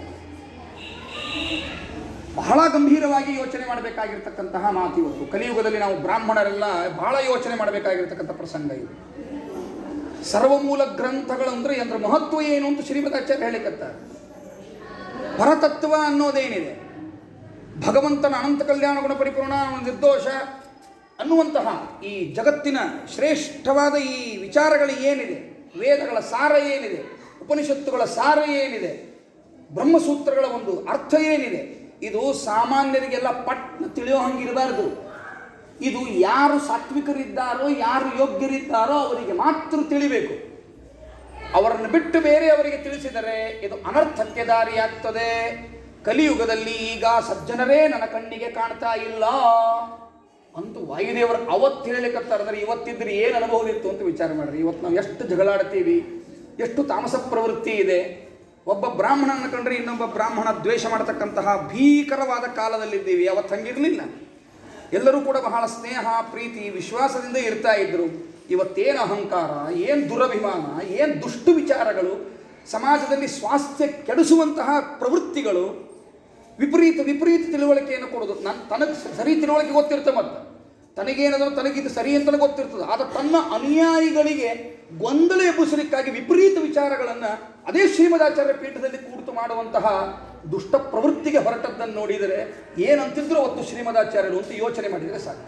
ಬಹಳ ಗಂಭೀರವಾಗಿ ಯೋಚನೆ ಮಾಡಬೇಕಾಗಿರ್ತಕ್ಕಂತಹ ಮಾತು ಇವತ್ತು ಕಲಿಯುಗದಲ್ಲಿ ನಾವು ಬ್ರಾಹ್ಮಣರೆಲ್ಲ ಬಹಳ ಯೋಚನೆ ಮಾಡಬೇಕಾಗಿರ್ತಕ್ಕಂಥ ಪ್ರಸಂಗ ಇದು ಸರ್ವಮೂಲ ಗ್ರಂಥಗಳು ಅಂದ್ರೆ ಅದರ ಮಹತ್ವ ಏನು ಅಂತ ಶ್ರೀಮದಾಚಾರ್ಯ ಹೇಳಿಕತ್ತಾರೆ ಪರತತ್ವ ಅನ್ನೋದೇನಿದೆ ಭಗವಂತನ ಅನಂತ ಕಲ್ಯಾಣ ಗುಣ ಪರಿಪೂರ್ಣ ನಿರ್ದೋಷ ಅನ್ನುವಂತಹ ಈ ಜಗತ್ತಿನ ಶ್ರೇಷ್ಠವಾದ ಈ ವಿಚಾರಗಳು ಏನಿದೆ ವೇದಗಳ ಸಾರ ಏನಿದೆ ಉಪನಿಷತ್ತುಗಳ ಸಾರ ಏನಿದೆ ಬ್ರಹ್ಮಸೂತ್ರಗಳ ಒಂದು ಅರ್ಥ ಏನಿದೆ ಇದು ಸಾಮಾನ್ಯರಿಗೆಲ್ಲ ಪಟ್ನ ತಿಳಿಯೋ ಹಂಗಿರಬಾರ್ದು ಇದು ಯಾರು ಸಾತ್ವಿಕರಿದ್ದಾರೋ ಯಾರು ಯೋಗ್ಯರಿದ್ದಾರೋ ಅವರಿಗೆ ಮಾತ್ರ ತಿಳಿಬೇಕು ಅವರನ್ನು ಬಿಟ್ಟು ಬೇರೆಯವರಿಗೆ ತಿಳಿಸಿದರೆ ಇದು ಅನರ್ಥಕ್ಕೆ ದಾರಿಯಾಗ್ತದೆ ಕಲಿಯುಗದಲ್ಲಿ ಈಗ ಸಜ್ಜನರೇ ನನ್ನ ಕಣ್ಣಿಗೆ ಕಾಣ್ತಾ ಇಲ್ಲ ಅಂತೂ ವಾಯುದೇವರು ಅವತ್ತು ಹೇಳಲಿಕ್ಕತ್ತಾರ ಅಂದ್ರೆ ಇವತ್ತಿದ್ರೆ ಏನು ಅನುಭವ ಇತ್ತು ಅಂತ ವಿಚಾರ ಮಾಡ್ರಿ ಇವತ್ತು ನಾವು ಎಷ್ಟು ಜಗಳಾಡ್ತೀವಿ ಎಷ್ಟು ತಾಮಸ ಪ್ರವೃತ್ತಿ ಇದೆ ಒಬ್ಬ ಬ್ರಾಹ್ಮಣನ ಕಂಡ್ರೆ ಇನ್ನೊಬ್ಬ ಬ್ರಾಹ್ಮಣ ದ್ವೇಷ ಮಾಡತಕ್ಕಂತಹ ಭೀಕರವಾದ ಕಾಲದಲ್ಲಿದ್ದೀವಿ ಅವತ್ತು ಹಂಗಿರಲಿಲ್ಲ ಎಲ್ಲರೂ ಕೂಡ ಬಹಳ ಸ್ನೇಹ ಪ್ರೀತಿ ವಿಶ್ವಾಸದಿಂದ ಇರ್ತಾ ಇದ್ರು ಇವತ್ತೇನು ಅಹಂಕಾರ ಏನು ದುರಭಿಮಾನ ಏನು ದುಷ್ಟು ವಿಚಾರಗಳು ಸಮಾಜದಲ್ಲಿ ಸ್ವಾಸ್ಥ್ಯ ಕೆಡಿಸುವಂತಹ ಪ್ರವೃತ್ತಿಗಳು ವಿಪರೀತ ವಿಪರೀತ ತಿಳುವಳಿಕೆಯನ್ನು ಕೊಡೋದು ನನ್ನ ತನಗೆ ಸರಿ ತಿಳುವಳಿಕೆ ಗೊತ್ತಿರುತ್ತೆ ಮತ್ತೆ ತನಗೇನಾದರೂ ತನಗಿದು ಸರಿ ಅಂತಲೇ ಗೊತ್ತಿರ್ತದೆ ಆದರೆ ತನ್ನ ಅನುಯಾಯಿಗಳಿಗೆ ಗೊಂದಲ ಎಬ್ಬಿಸಲಿಕ್ಕಾಗಿ ವಿಪರೀತ ವಿಚಾರಗಳನ್ನು ಅದೇ ಶ್ರೀಮದಾಚಾರ್ಯ ಪೀಠದಲ್ಲಿ ಕೂರ್ತು ಮಾಡುವಂತಹ ದುಷ್ಟ ಪ್ರವೃತ್ತಿಗೆ ಹೊರಟದ್ದನ್ನು ನೋಡಿದರೆ ಏನಂತಿದ್ರು ಅವತ್ತು ಶ್ರೀಮದಾಚಾರ್ಯರು ಅಂತ ಯೋಚನೆ ಮಾಡಿದರೆ ಸಾಕು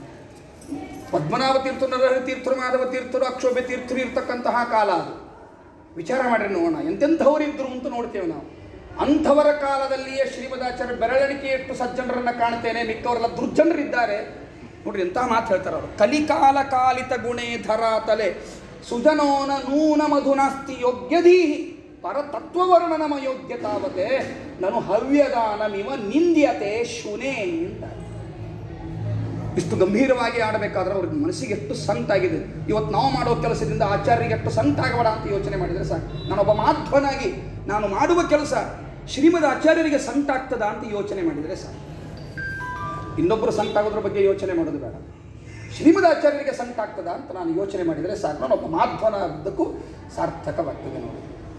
ಪದ್ಮನಾಭ ತೀರ್ಥರು ನರಹರಿ ತೀರ್ಥರು ಮಾಧವ ತೀರ್ಥರು ಅಕ್ಷೋಭ್ಯ ತೀರ್ಥರು ಇರ್ತಕ್ಕಂತಹ ಕಾಲ ಅದು ವಿಚಾರ ಮಾಡ್ರಿ ನೋಡೋಣ ಎಂತೆಂಥವರಿದ್ರು ಅಂತ ನೋಡ್ತೇವೆ ನಾವು ಅಂಥವರ ಕಾಲದಲ್ಲಿಯೇ ಶ್ರೀಮದಾಚಾರ್ಯ ಬೆರಳಿಕೆಯಷ್ಟು ಸಜ್ಜನರನ್ನ ಕಾಣ್ತೇನೆ ಮಿಕ್ಕವರೆಲ್ಲ ದುರ್ಜನರಿದ್ದಾರೆ ನೋಡ್ರಿ ಎಂಥ ಮಾತು ಹೇಳ್ತಾರೆ ಅವರು ಕಲಿಕಾಲ ಕಾಲಿತ ಗುಣೇ ಧರ ತಲೆ ಸುಜನೋನ ನೂನ ಮಧುನಾಸ್ತಿ ಯೋಗ್ಯಧೀ ಪರತತ್ವವರ್ಣನಮ ಯೋಗ್ಯ ತಾವತೆ ನಾನು ಹವ್ಯದಾನಮಿವ ನಿಂದ್ಯತೆ ಶುನೇ ಅಂತ ಇಷ್ಟು ಗಂಭೀರವಾಗಿ ಆಡಬೇಕಾದ್ರೆ ಅವ್ರಿಗೆ ಮನಸ್ಸಿಗೆ ಎಷ್ಟು ಸಂತಾಗಿದೆ ಇವತ್ತು ನಾವು ಮಾಡೋ ಕೆಲಸದಿಂದ ಆಚಾರ್ಯರಿಗೆ ಎಷ್ಟು ಸಂತಾಗಬೇಡ ಅಂತ ಯೋಚನೆ ಮಾಡಿದರೆ ಸಾಕು ನಾನೊಬ್ಬ ಮಾಧ್ವನಾಗಿ ನಾನು ಮಾಡುವ ಕೆಲಸ ಶ್ರೀಮದ್ ಆಚಾರ್ಯರಿಗೆ ಸಂಟಾಗ್ತದ ಅಂತ ಯೋಚನೆ ಮಾಡಿದರೆ ಸಾಕು ಇನ್ನೊಬ್ಬರು ಸಂಟಾಗೋದ್ರ ಬಗ್ಗೆ ಯೋಚನೆ ಮಾಡೋದು ಬೇಡ ಶ್ರೀಮದ್ ಆಚಾರ್ಯರಿಗೆ ಸಂಟಾಗ್ತದ ಅಂತ ನಾನು ಯೋಚನೆ ಮಾಡಿದರೆ ಸಾಕು ನಾನೊಬ್ಬ ಮಾಧ್ವನ ಆದ್ದಕ್ಕೂ ಸಾರ್ಥಕವಾಗ್ತದೆ ನೋಡಿ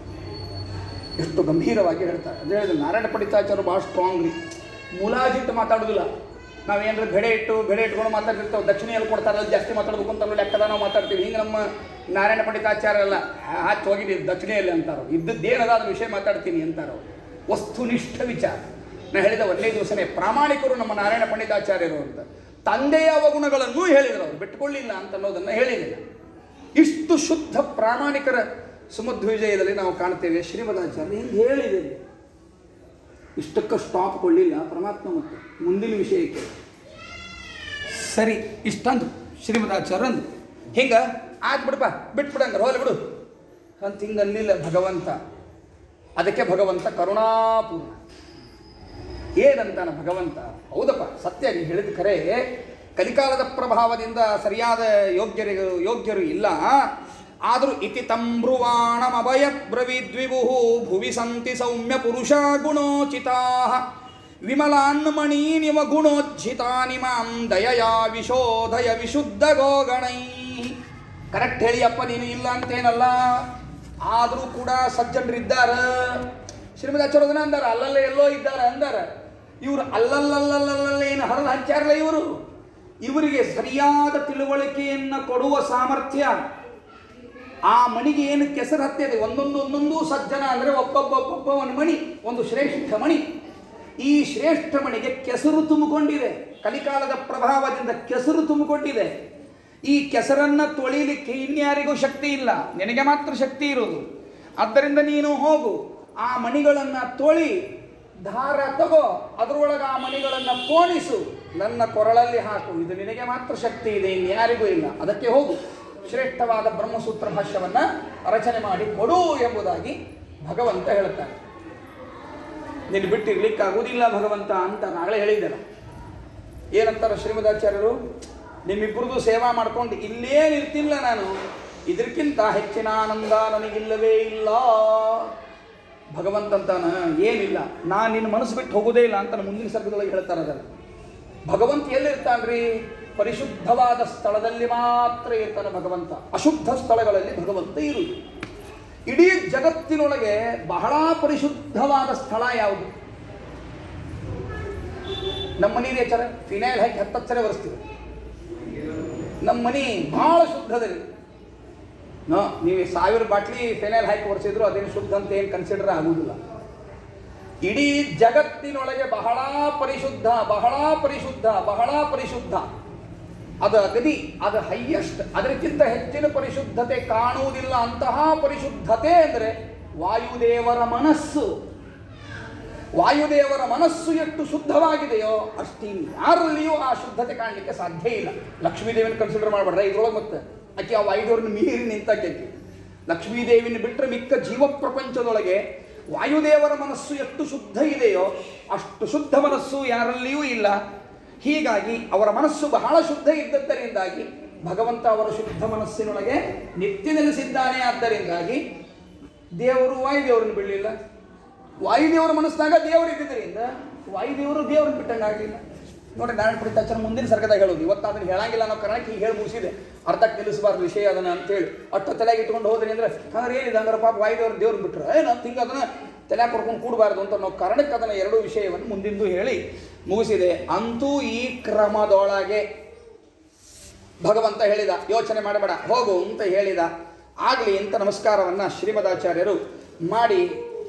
ಎಷ್ಟು ಗಂಭೀರವಾಗಿ ಹೇಳ್ತಾರೆ ಅದೇ ಹೇಳಿದ್ರು ನಾರಾಯಣ ಪಂಡಿತಾಚಾರ್ಯರು ಭಾಳ ಸ್ಟ್ರಾಂಗ್ ರೀ ಮುಲಾಜಿಟ್ಟು ಮಾತಾಡೋದಿಲ್ಲ ನಾವೇನಾರ ಬೆಳೆ ಇಟ್ಟು ಬೆಳೆ ಇಟ್ಕೊಂಡು ಮಾತಾಡ್ತಿರ್ತೇವೆ ದಕ್ಷಿಣೆಯಲ್ಲಿ ಕೊಡ್ತಾರೆ ಅಲ್ಲಿ ಜಾಸ್ತಿ ಮಾತಾಡ್ಬೇಕು ಅಂತ ಅನ್ನೋ ಲೆಕ್ಕದ ನಾವು ಮಾತಾಡ್ತೀವಿ ಹಿಂಗೆ ನಮ್ಮ ನಾರಾಯಣ ಪಂಡಿತಾಚಾರ್ಯ ಎಲ್ಲ ಹಾಕಿ ಹೋಗಿದ್ದೀವಿ ದಕ್ಷಿಣೆಯಲ್ಲಿ ಅಂತಾರೋ ಇದ್ದದ್ದೇನದ ಅದ್ರ ವಿಷಯ ಮಾತಾಡ್ತೀನಿ ಅಂತಾರೋ ವಸ್ತುನಿಷ್ಠ ವಿಚಾರ ನಾ ಹೇಳಿದ ಒಂದೇ ದಿವಸನೇ ಪ್ರಾಮಾಣಿಕರು ನಮ್ಮ ನಾರಾಯಣ ಪಂಡಿತಾಚಾರ್ಯರು ಅಂತ ತಂದೆಯ ಅವಗುಣಗಳನ್ನು ಹೇಳಿದರು ಅವರು ಬಿಟ್ಕೊಳ್ಳಿಲ್ಲ ಅಂತ ಅನ್ನೋದನ್ನು ಹೇಳಿದಿಲ್ಲ ಇಷ್ಟು ಶುದ್ಧ ಪ್ರಾಮಾಣಿಕರ ಸುಮಧ್ವಿಜಯದಲ್ಲಿ ನಾವು ಕಾಣ್ತೇವೆ ಶ್ರೀಮದಾಚಾರ್ಯ ಹಿಂಗೆ ಹೇಳಿದೆ ಇಷ್ಟಕ್ಕೆ ಸ್ಟಾಪ್ ಕೊಳ್ಳಿಲ್ಲ ಪರಮಾತ್ಮ ಮತ್ತು ಮುಂದಿನ ವಿಷಯಕ್ಕೆ ಸರಿ ಇಷ್ಟಂದು ಶ್ರೀಮದಾಚಾರ್ಯ ಅಂದು ಹಿಂಗೆ ಆಯ್ತು ಬಿಡಪ್ಪ ಬಿಟ್ಬಿಡಂಗ ಹೋಲಿ ಬಿಡು ಅಂತ ಹಿಂಗೆ ಅಲ್ಲಿಲ್ಲ ಭಗವಂತ ಅದಕ್ಕೆ ಭಗವಂತ ಕರುಣಾಪೂರ್ಣ ಏನಂತಾನ ಭಗವಂತ ಹೌದಪ್ಪ ಸತ್ಯ ನೀನು ಹೇಳಿದ ಖರೆ ಕಲಿಕಾಲದ ಪ್ರಭಾವದಿಂದ ಸರಿಯಾದ ಯೋಗ್ಯರು ಯೋಗ್ಯರು ಇಲ್ಲ ಆದರೂ ಇತಿ ತಂಬ್ರುವಾಣಮಭಯ ಬ್ರವಿದ್ವಿಭು ಭುವಿ ಸಂತಿ ಸೌಮ್ಯ ಪುರುಷ ಗುಣೋಚಿತಾ ವಿಮಲಾನ್ಮಣೀನಿವ ಗುಣೋಜ್ಜಿತಾನಿಮಾಂ ದಯಯಾ ವಿಶೋಧಯ ವಿಶುದ್ಧ ಗೋಗಣೈ ಕರೆಕ್ಟ್ ಹೇಳಿಯಪ್ಪ ನೀನು ಇಲ್ಲ ಅಂತೇನಲ್ಲ ಆದರೂ ಕೂಡ ಸಜ್ಜನರಿದ್ದಾರ ಶ್ರೀಮದಾಚಾರ್ಯದನ ಅಂದಾರ ಅಲ್ಲಲ್ಲೇ ಎಲ್ಲೋ ಇದ್ದಾರೆ ಅಂದಾರ ಇವರು ಅಲ್ಲಲ್ಲಲ್ಲಲ್ಲಲ್ಲ ಏನು ಹರಿದು ಹಂಚಾರಲ್ಲ ಇವರು ಇವರಿಗೆ ಸರಿಯಾದ ತಿಳುವಳಿಕೆಯನ್ನು ಕೊಡುವ ಸಾಮರ್ಥ್ಯ ಆ ಮಣಿಗೆ ಏನು ಕೆಸರು ಹತ್ತಿದೆ ಒಂದೊಂದು ಒಂದೊಂದು ಸಜ್ಜನ ಅಂದರೆ ಒಬ್ಬೊಬ್ಬ ಒಬ್ಬೊಬ್ಬ ಒಂದು ಮಣಿ ಒಂದು ಶ್ರೇಷ್ಠ ಮಣಿ ಈ ಶ್ರೇಷ್ಠ ಮಣಿಗೆ ಕೆಸರು ತುಂಬಿಕೊಂಡಿದೆ ಕಲಿಕಾಲದ ಪ್ರಭಾವದಿಂದ ಕೆಸರು ತುಂಬಿಕೊಂಡಿದೆ ಈ ಕೆಸರನ್ನ ತೊಳಿಲಿಕ್ಕೆ ಇನ್ಯಾರಿಗೂ ಶಕ್ತಿ ಇಲ್ಲ ನಿನಗೆ ಮಾತ್ರ ಶಕ್ತಿ ಇರೋದು ಆದ್ದರಿಂದ ನೀನು ಹೋಗು ಆ ಮಣಿಗಳನ್ನು ತೊಳಿ ದಾರ ತಗೋ ಅದರೊಳಗೆ ಆ ಮಣಿಗಳನ್ನು ಪೋಣಿಸು ನನ್ನ ಕೊರಳಲ್ಲಿ ಹಾಕು ಇದು ನಿನಗೆ ಮಾತ್ರ ಶಕ್ತಿ ಇದೆ ಇನ್ಯಾರಿಗೂ ಇಲ್ಲ ಅದಕ್ಕೆ ಹೋಗು ಶ್ರೇಷ್ಠವಾದ ಬ್ರಹ್ಮಸೂತ್ರ ಭಾಷ್ಯವನ್ನು ರಚನೆ ಮಾಡಿ ಕೊಡು ಎಂಬುದಾಗಿ ಭಗವಂತ ಹೇಳ್ತಾನೆ ನಿನ್ನ ಬಿಟ್ಟು ಇರ್ಲಿಕ್ಕಾಗುವುದಿಲ್ಲ ಭಗವಂತ ಅಂತ ನಾಳೆ ಹೇಳಿದ್ದೆನ ಏನಂತಾರೆ ಶ್ರೀಮದಾಚಾರ್ಯರು ನಿಮ್ಮಿಬ್ಬರದು ಸೇವಾ ಮಾಡ್ಕೊಂಡು ಇಲ್ಲೇ ನಿಲ್ತಿಲ್ಲ ನಾನು ಇದಕ್ಕಿಂತ ಹೆಚ್ಚಿನ ಆನಂದ ನನಗಿಲ್ಲವೇ ಇಲ್ಲ ಭಗವಂತಂತಾನ ಏನಿಲ್ಲ ನಾನು ನಿನ್ನ ಮನಸ್ಸು ಬಿಟ್ಟು ಹೋಗೋದೇ ಇಲ್ಲ ಅಂತ ಮುಂದಿನ ಸರ್ಗದೊಳಗೆ ಹೇಳ್ತಾರೆ ಅದನ್ನು ಭಗವಂತ ಎಲ್ಲಿರ್ತಾನ್ರಿ ಪರಿಶುದ್ಧವಾದ ಸ್ಥಳದಲ್ಲಿ ಮಾತ್ರ ಇರ್ತಾನೆ ಭಗವಂತ ಅಶುದ್ಧ ಸ್ಥಳಗಳಲ್ಲಿ ಭಗವಂತ ಇರುವುದು ಇಡೀ ಜಗತ್ತಿನೊಳಗೆ ಬಹಳ ಪರಿಶುದ್ಧವಾದ ಸ್ಥಳ ಯಾವುದು ನಮ್ಮ ಮನೆ ಎಚ್ಚರ ಫಿನೈಲ್ ಹಾಕಿ ಹತ್ತತ್ತು ಸರಿ ಒರೆಸ್ತೀವಿ ನಮ್ಮ ಮನೆ ಬಹಳ ಶುದ್ಧದಲ್ಲಿ ನೋ ನೀವು ಸಾವಿರ ಬಾಟ್ಲಿ ಫಿನೈಲ್ ಹಾಕಿ ಒರೆಸಿದ್ರು ಅದೇನು ಶುದ್ಧ ಅಂತ ಏನು ಕನ್ಸಿಡರ್ ಆಗುವುದಿಲ್ಲ ಇಡೀ ಜಗತ್ತಿನೊಳಗೆ ಬಹಳ ಪರಿಶುದ್ಧ ಬಹಳ ಪರಿಶುದ್ಧ ಬಹಳ ಪರಿಶುದ್ಧ ಅದು ಅಗದಿ ಅದು ಹೈಯೆಸ್ಟ್ ಅದಕ್ಕಿಂತ ಹೆಚ್ಚಿನ ಪರಿಶುದ್ಧತೆ ಕಾಣುವುದಿಲ್ಲ ಅಂತಹ ಪರಿಶುದ್ಧತೆ ಅಂದರೆ ವಾಯುದೇವರ ಮನಸ್ಸು ವಾಯುದೇವರ ಮನಸ್ಸು ಎಷ್ಟು ಶುದ್ಧವಾಗಿದೆಯೋ ಅಷ್ಟು ಯಾರಲ್ಲಿಯೂ ಆ ಶುದ್ಧತೆ ಕಾಣಲಿಕ್ಕೆ ಸಾಧ್ಯ ಇಲ್ಲ ಲಕ್ಷ್ಮೀದೇವಿನ ಕನ್ಸಿಡರ್ ಮಾಡಬೇಡ್ರೆ ಇದ್ರೊಳಗೆ ಮತ್ತೆ ಆಕೆ ಆ ವಾಯುದೇವ್ರನ್ನ ಮೀರಿ ನಿಂತಾಕೆ ಲಕ್ಷ್ಮೀದೇವಿನ ಬಿಟ್ಟರೆ ಮಿಕ್ಕ ಜೀವ ಪ್ರಪಂಚದೊಳಗೆ ವಾಯುದೇವರ ಮನಸ್ಸು ಎಷ್ಟು ಶುದ್ಧ ಇದೆಯೋ ಅಷ್ಟು ಶುದ್ಧ ಮನಸ್ಸು ಯಾರಲ್ಲಿಯೂ ಇಲ್ಲ ಹೀಗಾಗಿ ಅವರ ಮನಸ್ಸು ಬಹಳ ಶುದ್ಧ ಇದ್ದದ್ದರಿಂದಾಗಿ ಭಗವಂತ ಅವರ ಶುದ್ಧ ಮನಸ್ಸಿನೊಳಗೆ ನಿತ್ಯ ನೆಲೆಸಿದ್ದಾನೆ ಆದ್ದರಿಂದಾಗಿ ದೇವರು ವಾಯುದೇವರನ್ನು ಬಿಡಲಿಲ್ಲ ವಾಯುದೇವರ ಮನಸ್ಸಿನಾಗ ದೇವರು ಇದ್ದಿದ್ದರಿಂದ ವಾಯುದೇವರು ದೇವರನ್ನು ಬಿಟ್ಟಂಗಾಗಲಿಲ್ಲ ನೋಡಿ ನಾರಾಯಣ ಪಂಡಿತಾಚಾರ್ಯ ಮುಂದಿನ ಸರ್ಗದಾಗ ಹೇಳೋದು ಇವತ್ತು ಅದನ್ನು ಹೇಳಂಗಿಲ್ಲ ಅನ್ನೋ ಕಾರಣಕ್ಕೆ ಈಗ ಹೇಳಿ ಮುಗಿಸಿದೆ ಅರ್ಧಕ್ಕೆ ನಿಲ್ಲಿಸಬಾರ್ದು ವಿಷಯ ಅದನ್ನ ಅಂತೇಳಿ ಅಷ್ಟು ತಲೆಗೆ ಇಟ್ಕೊಂಡು ಹೋದ್ರಿ ಅಂದ್ರೆ ಹಂಗಾರೆ ಏನಿದೆ ಹಂಗಾರೆ ಪಾಪ ವಾಯುದೇವರು ದೇವ್ರನ್ನ ಬಿಟ್ಟರು ಏನು ಅಂತ ಹಿಂಗೆ ಅದನ್ನ ತಲೆ ಕೊಡ್ಕೊಂಡು ಕೂಡಬಾರ್ದು ಅಂತ ಅನ್ನೋ ಕಾರಣಕ್ಕೆ ಅದನ್ನು ಎರಡೂ ವಿಷಯವನ್ನು ಮುಂದಿಂದು ಹೇಳಿ ಮುಗಿಸಿದೆ ಅಂತೂ ಈ ಕ್ರಮದೊಳಗೆ ಭಗವಂತ ಹೇಳಿದ ಯೋಚನೆ ಮಾಡಬೇಡ ಹೋಗು ಅಂತ ಹೇಳಿದ ಆಗಲಿ ಅಂತ ನಮಸ್ಕಾರವನ್ನು ಶ್ರೀಮದಾಚಾರ್ಯರು ಮಾಡಿ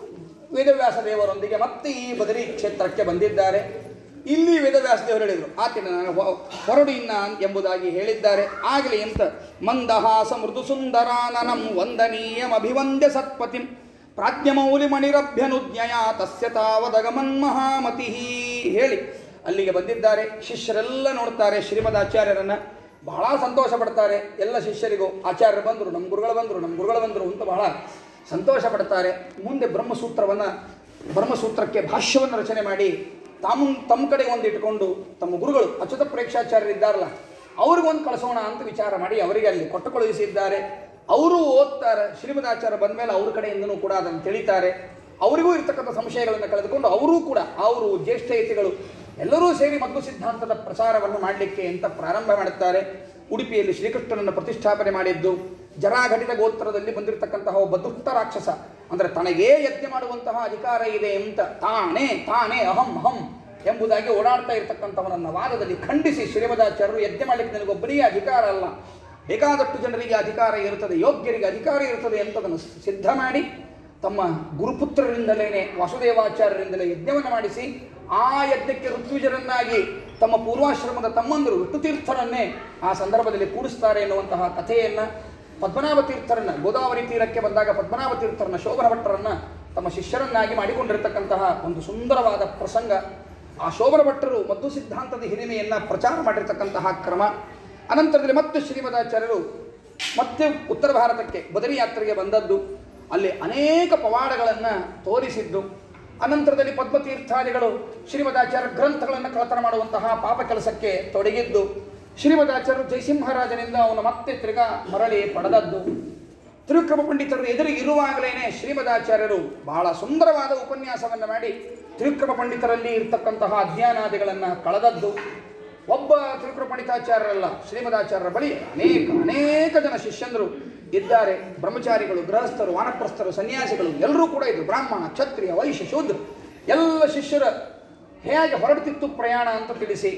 ವೇದವ್ಯಾಸ ದೇವರೊಂದಿಗೆ ಮತ್ತೆ ಈ ಬದರಿ ಕ್ಷೇತ್ರಕ್ಕೆ ಬಂದಿದ್ದಾರೆ ಇಲ್ಲಿ ವೇದವ್ಯಾಸ ದೇವರು ಹೇಳಿದರು ಆತಿನ ನಾನು ಹೊ- ಹೊರಡು ಇನ್ನ ಎಂಬುದಾಗಿ ಹೇಳಿದ್ದಾರೆ ಆಗಲಿ ಅಂತ ಮಂದಹಾಸ ಮೃದು ಸುಂದರಾನನಂ ವಂದನೀಯಂ ಅಭಿವಂದ್ಯ ಸತ್ಪತಿಂ ಪ್ರಾಜ್ಞಮೌಲಿ ಮಣಿರಭ್ಯನುಜ್ಞಯ ತಸ್ಯ ತಾವದಗಮನ್ ಮಹಾಮತಿ ಹೇಳಿ ಅಲ್ಲಿಗೆ ಬಂದಿದ್ದಾರೆ ಶಿಷ್ಯರೆಲ್ಲ ನೋಡ್ತಾರೆ ಶ್ರೀಮದಾಚಾರ್ಯರನ್ನ ಬಹಳ ಸಂತೋಷ ಪಡ್ತಾರೆ ಎಲ್ಲ ಶಿಷ್ಯರಿಗೂ ಆಚಾರ್ಯರು ಬಂದರು ನಮ್ಮ ಗುರುಗಳು ಬಂದರು ನಮ್ಮ ಗುರುಗಳು ಬಂದರು ಅಂತ ಬಹಳ ಸಂತೋಷ ಪಡ್ತಾರೆ ಮುಂದೆ ಬ್ರಹ್ಮಸೂತ್ರವನ್ನು ಬ್ರಹ್ಮಸೂತ್ರಕ್ಕೆ ಭಾಷ್ಯವನ್ನು ರಚನೆ ಮಾಡಿ ತಾmu ತಮ್ಮ ಕಡೆ ಒಂದು ಇಟ್ಕೊಂಡು ತಮ್ಮ ಗುರುಗಳು ಅಚ್ಯುತ ಪ್ರೇಕ್ಷಾಚಾರ್ಯರು ಇದ್ದಾರಲ್ಲ ಅವ್ರಿಗೊಂದು ಕಳಿಸೋಣ ಅಂತ ವಿಚಾರ ಮಾಡಿ ಅವರಿಗೆ ಅಲ್ಲಿ ಕೊಟ್ಟು ಕಳುಹಿಸಿದ್ದಾರೆ ಅವರು ಓದ್ತಾರೆ ಶ್ರೀಮದಾಚಾರ್ಯ ಬಂದ ಮೇಲೆ ಅವ್ರ ಕಡೆಯಿಂದನೂ ಕೂಡ ಅದನ್ನು ತಿಳಿತಾರೆ ಅವರಿಗೂ ಇರ್ತಕ್ಕಂಥ ಸಂಶಯಗಳನ್ನು ಕಳೆದುಕೊಂಡು ಅವರೂ ಕೂಡ ಅವರು ಜ್ಯೇಷ್ಠಯತಿಗಳು ಎಲ್ಲರೂ ಸೇರಿ ಮದ್ದು ಸಿದ್ಧಾಂತದ ಪ್ರಚಾರವನ್ನು ಮಾಡಲಿಕ್ಕೆ ಅಂತ ಪ್ರಾರಂಭ ಮಾಡುತ್ತಾರೆ ಉಡುಪಿಯಲ್ಲಿ ಶ್ರೀಕೃಷ್ಣನನ್ನು ಪ್ರತಿಷ್ಠಾಪನೆ ಮಾಡಿದ್ದು ಜರಾಘಟಿತ ಗೋತ್ರದಲ್ಲಿ ಬಂದಿರತಕ್ಕಂತಹ ಒಬ್ಬ ದುಷ್ಟ ರಾಕ್ಷಸ ಅಂದರೆ ತನಗೇ ಯಜ್ಞ ಮಾಡುವಂತಹ ಅಧಿಕಾರ ಇದೆ ಅಂತ ತಾನೇ ತಾನೇ ಅಹಂ ಅಹಂ ಎಂಬುದಾಗಿ ಓಡಾಡ್ತಾ ಇರತಕ್ಕಂಥವನನ್ನ ವಾದದಲ್ಲಿ ಖಂಡಿಸಿ ಶ್ರೀಮದಾಚಾರ್ಯರು ಯಜ್ಞ ಮಾಡಲಿಕ್ಕೆ ನನಗೊಬ್ಬರಿಗೆ ಅಧಿಕಾರ ಅಲ್ಲ ಬೇಕಾದಷ್ಟು ಜನರಿಗೆ ಅಧಿಕಾರ ಇರುತ್ತದೆ ಯೋಗ್ಯರಿಗೆ ಅಧಿಕಾರ ಇರುತ್ತದೆ ಅಂತ ಅದನ್ನು ಸಿದ್ಧ ಮಾಡಿ ತಮ್ಮ ಗುರುಪುತ್ರರಿಂದಲೇ ವಾಸುದೇವಾಚಾರ್ಯರಿಂದಲೇ ಯಜ್ಞವನ್ನು ಮಾಡಿಸಿ ಆ ಯಜ್ಞಕ್ಕೆ ಋತ್ವಿಜರನ್ನಾಗಿ ತಮ್ಮ ಪೂರ್ವಾಶ್ರಮದ ತಮ್ಮಂದರು ವಿಟ್ಟುತೀರ್ಥರನ್ನೇ ಆ ಸಂದರ್ಭದಲ್ಲಿ ಕೂಡಿಸ್ತಾರೆ ಎನ್ನುವಂತಹ ಕಥೆಯನ್ನು ಪದ್ಮನಾಭ ತೀರ್ಥರನ್ನ ಗೋದಾವರಿ ತೀರಕ್ಕೆ ಬಂದಾಗ ಪದ್ಮನಾಭ ತೀರ್ಥರನ್ನ ಶೋಭನ ಭಟ್ಟರನ್ನ ತಮ್ಮ ಶಿಷ್ಯರನ್ನಾಗಿ ಮಾಡಿಕೊಂಡಿರತಕ್ಕಂತಹ ಒಂದು ಸುಂದರವಾದ ಪ್ರಸಂಗ ಆ ಶೋಭನ ಭಟ್ಟರು ಮದ್ದು ಸಿದ್ಧಾಂತದ ಹಿರಿಮೆಯನ್ನು ಪ್ರಚಾರ ಮಾಡಿರ್ತಕ್ಕಂತಹ ಕ್ರಮ ಅನಂತರದಲ್ಲಿ ಮತ್ತೆ ಶ್ರೀಮದಾಚಾರ್ಯರು ಮತ್ತೆ ಉತ್ತರ ಭಾರತಕ್ಕೆ ಬದರಿ ಯಾತ್ರೆಗೆ ಬಂದದ್ದು ಅಲ್ಲಿ ಅನೇಕ ಪವಾಡಗಳನ್ನು ತೋರಿಸಿದ್ದು ಅನಂತರದಲ್ಲಿ ಪದ್ಮತೀರ್ಥಾದಿಗಳು ಶ್ರೀಮದಾಚಾರ್ಯ ಗ್ರಂಥಗಳನ್ನು ಕಳತನ ಮಾಡುವಂತಹ ಪಾಪ ಕೆಲಸಕ್ಕೆ ತೊಡಗಿದ್ದು ಶ್ರೀಮದಾಚಾರ್ಯರು ಜಯಸಿಂಹರಾಜನಿಂದ ಅವನು ಮತ್ತೆ ತಿರ್ಗಾ ಮರಳಿ ಪಡೆದದ್ದು ತ್ರಿವಿಕ್ರಮ ಪಂಡಿತರು ಎದುರಿಗೆ ಇರುವಾಗಲೇ ಶ್ರೀಮದಾಚಾರ್ಯರು ಬಹಳ ಸುಂದರವಾದ ಉಪನ್ಯಾಸವನ್ನು ಮಾಡಿ ತ್ರಿವಿಕ್ರಮ ಪಂಡಿತರಲ್ಲಿ ಇರ್ತಕ್ಕಂತಹ ಅಜ್ಞಾನಾದಿಗಳನ್ನು ಕಳೆದದ್ದು ಒಬ್ಬ ತ್ರಿವಿಕ್ರಮ ಪಂಡಿತಾಚಾರ್ಯರಲ್ಲ ಶ್ರೀಮದಾಚಾರ್ಯರ ಬಳಿ ಅನೇಕ ಅನೇಕ ಜನ ಶಿಷ್ಯಂದರು ಇದ್ದಾರೆ ಬ್ರಹ್ಮಚಾರಿಗಳು ಗೃಹಸ್ಥರು ವಾನಪ್ರಸ್ಥರು ಸನ್ಯಾಸಿಗಳು ಎಲ್ಲರೂ ಕೂಡ ಇದ್ರು ಬ್ರಾಹ್ಮಣ ಕ್ಷತ್ರಿಯ ವೈಶ್ಯ ಶೂದ್ರ ಎಲ್ಲ ಶಿಷ್ಯರ ಹೇಗೆ ಹೊರಡ್ತಿತ್ತು ಪ್ರಯಾಣ ಅಂತ ತಿಳಿಸಿ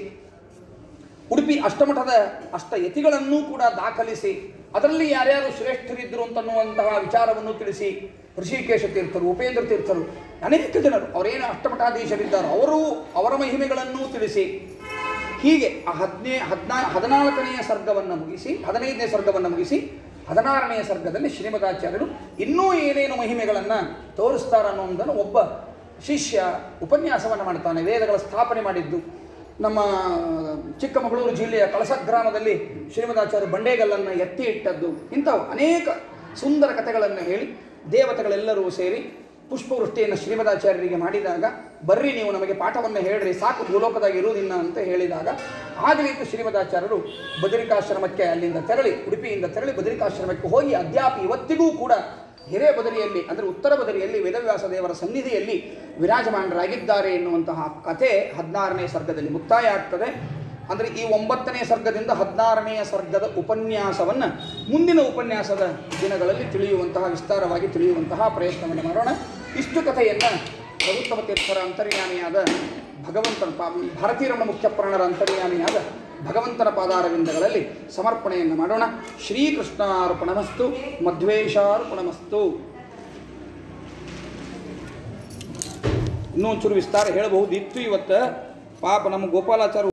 ಉಡುಪಿ ಅಷ್ಟಮಠದ ಅಷ್ಟಯತಿಗಳನ್ನೂ ಕೂಡ ದಾಖಲಿಸಿ ಅದರಲ್ಲಿ ಯಾರ್ಯಾರು ಶ್ರೇಷ್ಠರಿದ್ದರು ಅಂತನ್ನುವಂತಹ ವಿಚಾರವನ್ನು ತಿಳಿಸಿ ಋಷಿಕೇಶ ತೀರ್ಥರು ಉಪೇಂದ್ರ ತೀರ್ಥರು ಅನೇಕ ಜನರು ಅವರೇನು ಅಷ್ಟಮಠಾಧೀಶರಿದ್ದಾರೋ ಅವರು ಅವರ ಮಹಿಮೆಗಳನ್ನೂ ತಿಳಿಸಿ ಹೀಗೆ ಆ ಹದಿನೇ ಹದಿನಾ ಹದಿನಾಲ್ಕನೆಯ ಸರ್ಗವನ್ನು ಮುಗಿಸಿ ಹದಿನೈದನೇ ಸರ್ಗವನ್ನು ಮುಗಿಸಿ ಹದಿನಾರನೆಯ ಸರ್ಗದಲ್ಲಿ ಶ್ರೀಮದಾಚಾರ್ಯರು ಇನ್ನೂ ಏನೇನು ಮಹಿಮೆಗಳನ್ನು ತೋರಿಸ್ತಾರ ಅನ್ನೋದನ್ನು ಒಬ್ಬ ಶಿಷ್ಯ ಉಪನ್ಯಾಸವನ್ನು ಮಾಡ್ತಾನೆ ವೇದಗಳ ಸ್ಥಾಪನೆ ಮಾಡಿದ್ದು ನಮ್ಮ ಚಿಕ್ಕಮಗಳೂರು ಜಿಲ್ಲೆಯ ಕಳಸ ಗ್ರಾಮದಲ್ಲಿ ಶ್ರೀಮದಾಚಾರ್ಯ ಬಂಡೇಗಲ್ಲನ್ನು ಎತ್ತಿ ಇಟ್ಟದ್ದು ಇಂಥವು ಅನೇಕ ಸುಂದರ ಕಥೆಗಳನ್ನು ಹೇಳಿ ದೇವತೆಗಳೆಲ್ಲರೂ ಸೇರಿ ಪುಷ್ಪವೃಷ್ಟಿಯನ್ನು ಶ್ರೀಮದಾಚಾರ್ಯರಿಗೆ ಮಾಡಿದಾಗ ಬರ್ರಿ ನೀವು ನಮಗೆ ಪಾಠವನ್ನು ಹೇಳ್ರಿ ಸಾಕು ಭೂಲೋಕದಾಗ ಇರುವುದಿಲ್ಲ ಅಂತ ಹೇಳಿದಾಗ ಆಗಲಿ ಅಂತ ಶ್ರೀಮದಾಚಾರ್ಯರು ಬದರಿಕಾಶ್ರಮಕ್ಕೆ ಅಲ್ಲಿಂದ ತೆರಳಿ ಉಡುಪಿಯಿಂದ ತೆರಳಿ ಬದರಿಕಾಶ್ರಮಕ್ಕೆ ಹೋಗಿ ಅದ್ಯಾಪಿ ಇವತ್ತಿಗೂ ಕೂಡ ಹಿರೇ ಬದರಿಯಲ್ಲಿ ಅಂದರೆ ಉತ್ತರ ಬದರಿಯಲ್ಲಿ ವೇದವ್ಯಾಸ ದೇವರ ಸನ್ನಿಧಿಯಲ್ಲಿ ವಿರಾಜಮಾನರಾಗಿದ್ದಾರೆ ಎನ್ನುವಂತಹ ಕಥೆ ಹದಿನಾರನೇ ಸರ್ಗದಲ್ಲಿ ಮುಕ್ತಾಯ ಆಗ್ತದೆ ಅಂದರೆ ಈ ಒಂಬತ್ತನೇ ಸರ್ಗದಿಂದ ಹದಿನಾರನೆಯ ಸರ್ಗದ ಉಪನ್ಯಾಸವನ್ನು ಮುಂದಿನ ಉಪನ್ಯಾಸದ ದಿನಗಳಲ್ಲಿ ತಿಳಿಯುವಂತಹ ವಿಸ್ತಾರವಾಗಿ ತಿಳಿಯುವಂತಹ ಪ್ರಯತ್ನವನ್ನು ಮಾಡೋಣ ಇಷ್ಟು ಕಥೆಯನ್ನು ರಘುತ್ತಮ ತೀರ್ಥರ ಅಂತರ್ಯಾಮಿಯಾದ ಭಗವಂತನ ಪಾ ಭಾರತೀರಮಣ ಮುಖ್ಯ ಪ್ರಾಣರ ಅಂತರ್ಯಾಮಿಯಾದ ಭಗವಂತನ ಪಾದಾರವಿಂದಗಳಲ್ಲಿ ಸಮರ್ಪಣೆಯನ್ನು ಮಾಡೋಣ ಶ್ರೀಕೃಷ್ಣಾರ್ಪಣಮಸ್ತು ಮಧ್ವೇಶಾರ್ಪಣಮಸ್ತು ಇನ್ನೂ ಒಂಚೂರು ವಿಸ್ತಾರ ಹೇಳಬಹುದಿತ್ತು ಇವತ್ತು ಪಾಪ ನಮ್ಮ ಗೋಪಾಲಾಚಾರ್ಯ